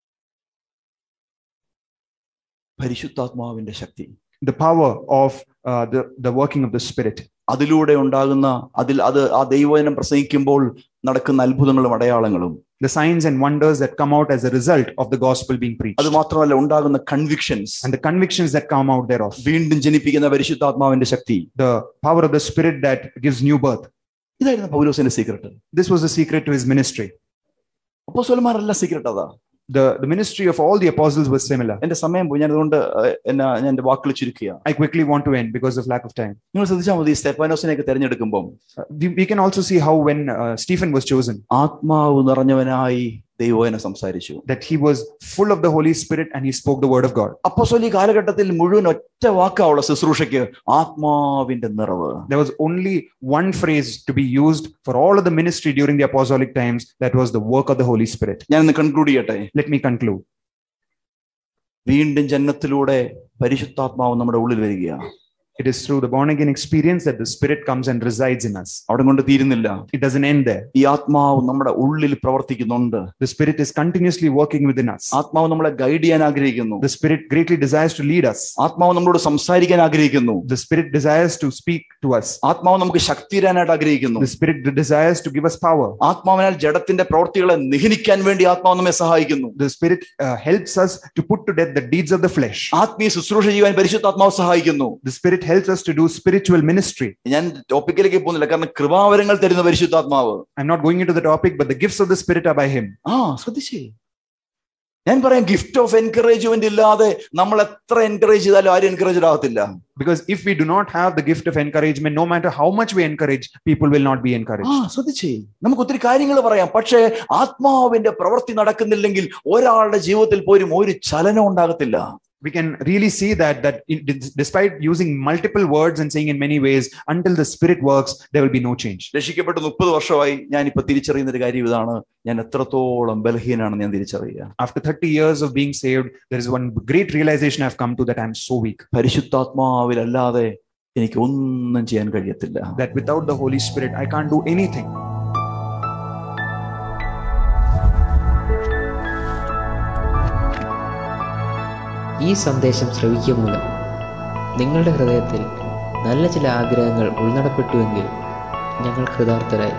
പരിശുദ്ധാത്മാവിന്റെ ശക്തി the power of uh, the, the working of the Spirit. അതിലൂടെ ഉണ്ടാകുന്ന അതിൽ അത് ആ ദൈവവചനം പ്രസംഗിക്കുമ്പോൾ നടക്കുന്ന അത്ഭുതങ്ങളും അടയാളങ്ങളും The signs and wonders that come out as a result of the gospel being preached. അത് മാത്രമല്ല ഉണ്ടാകുന്ന convictions And the convictions that come out thereof. വീണ്ടും ജനിപ്പിക്കുന്ന പരിശുദ്ധാത്മാവിന്റെ ശക്തി The power of the Spirit that gives new birth. ഇതായിരുന്നു പൗലോസിന്റെ secret This was the secret to his ministry. അപ്പോ സ്വലമാരെല്ലാം സീക്രട്ട് അതാ The, the ministry of all the apostles was similar. എന്റെ സമയം പോയി ഞാൻ അതുകൊണ്ട് ഏഹ്, എന്നാ ഞാൻ എന്റെ വാക്കുകൾ ചുരുക്കുക I quickly want to end because of lack of time. നിങ്ങൾ ശ്രദ്ധിച്ചാൽ മതി സ്റ്റെഫാനോസിനെയൊക്കെ തെരഞ്ഞെടുക്കുമ്പോൾ Uh, we, we can also see how when uh, Stephen was chosen, ആത്മാവ് നിറഞ്ഞവനായി ദൈവവചനം സംസാരിച്ചു that he was full of the Holy Spirit and he spoke the word of God. അപ്പോസ്തല ഈ കാലഘട്ടത്തിൽ മുഴുവൻ ഒറ്റ വാക്കാവുള്ള ശുശ്രൂഷയ്ക്ക് ആത്മാവിന്റെ നിറവ് There was only one phrase to be used for all of the ministry during the apostolic times that was the work of the Holy Spirit. ഞാൻ ഇന്ന് കൺക്ലൂഡ് ചെയ്യട്ടെ Let me conclude. വീണ്ടും ജന്മത്തിലൂടെ പരിശുദ്ധാത്മാവ് നമ്മുടെ ഉള്ളിൽ വരികയാണ് It is through the born again experience that the Spirit comes and resides in us. അവിടെ കൊണ്ട് തീരുന്നില്ല It doesn't end there. ഈ ആത്മാവ് നമ്മുടെ ഉള്ളിൽ പ്രവർത്തിക്കുന്നുണ്ട് The Spirit is continuously working within us. ആത്മാവ് നമ്മളെ ഗൈഡ് ചെയ്യാൻ ആഗ്രഹിക്കുന്നു The Spirit greatly desires to lead us. ആത്മാവ് നമ്മളോട് സംസാരിക്കാൻ ആഗ്രഹിക്കുന്നു The Spirit desires to speak to us. ആത്മാവ് നമുക്ക് ശക്തി തരാനായിട്ട് ആഗ്രഹിക്കുന്നു The Spirit desires to give us power. ആത്മാവിനാൽ ജഡത്തിന്റെ പ്രവൃത്തികളെ നിഹനിക്കാൻ വേണ്ടി ആത്മാവ് നമ്മെ സഹായിക്കുന്നു The Spirit uh, helps us to put to death the deeds of the flesh. ആത്മീയ ശുശ്രൂഷ ചെയ്യാൻ പരിശുദ്ധാത്മാവ് സഹായിക്കുന്നു The Spirit helps us to do spiritual ministry. ഞാൻ ടോപ്പിക്കിലേക്ക് പോകുന്നില്ല കാരണം കൃപാവരങ്ങൾ തരുന്ന പരിശുദ്ധാത്മാവ് I'm not going into the topic, but the gifts of the Spirit are by Him. ആ ശ്രദ്ധിച്ചേ ഞാൻ പറയാം ഗിഫ്റ്റ് ഓഫ് എൻകറേജ്മെന്റ് ഇല്ലാതെ നമ്മൾ എത്ര എൻകറേജ് ചെയ്താലും ആരും എൻകറേജ് ആകത്തില്ല Because if we do not have the gift of encouragement, no matter how much we encourage, people will not be ആ encouraged. ശ്രദ്ധിച്ചേ നമുക്ക് ഒത്തിരി കാര്യങ്ങൾ പറയാം പക്ഷേ ആത്മാവിന്റെ പ്രവൃത്തി നടക്കുന്നില്ലെങ്കിൽ ഒരാളുടെ ജീവിതത്തിൽ പോലും ഒരു ചലനം ഉണ്ടാകത്തില്ല We can really see that that in, despite using multiple words and saying in many ways, until the Spirit works, there will be no change. രക്ഷിക്കപ്പെട്ട് മുപ്പത് വർഷമായി ഞാൻ ഇപ്പൊ തിരിച്ചറിയുന്ന ഒരു കാര്യം ഇതാണ് ഞാൻ എത്രത്തോളം ബലഹീനാണെന്ന് ഞാൻ തിരിച്ചറിയുക After 30 years of being saved, there is one great realization I've come to that I'm so weak. പരിശുദ്ധാത്മാവിലല്ലാതെ എനിക്ക് ഒന്നും ചെയ്യാൻ കഴിയത്തില്ല That without the Holy Spirit, I can't do anything. ഈ സന്ദേശം ശ്രവിക്കുക മൂലം നിങ്ങളുടെ ഹൃദയത്തിൽ നല്ല ചില ആഗ്രഹങ്ങൾ ഉൾനടപ്പെട്ടുവെങ്കിൽ ഞങ്ങൾ കൃതാർത്ഥരായി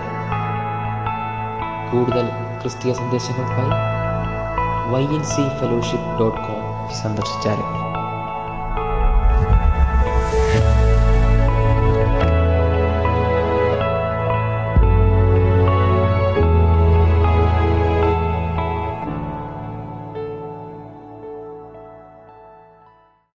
കൂടുതൽ ക്രിസ്തീയ സന്ദേശങ്ങൾക്കായി Y N C fellowship dot com സന്ദർശിച്ചാലും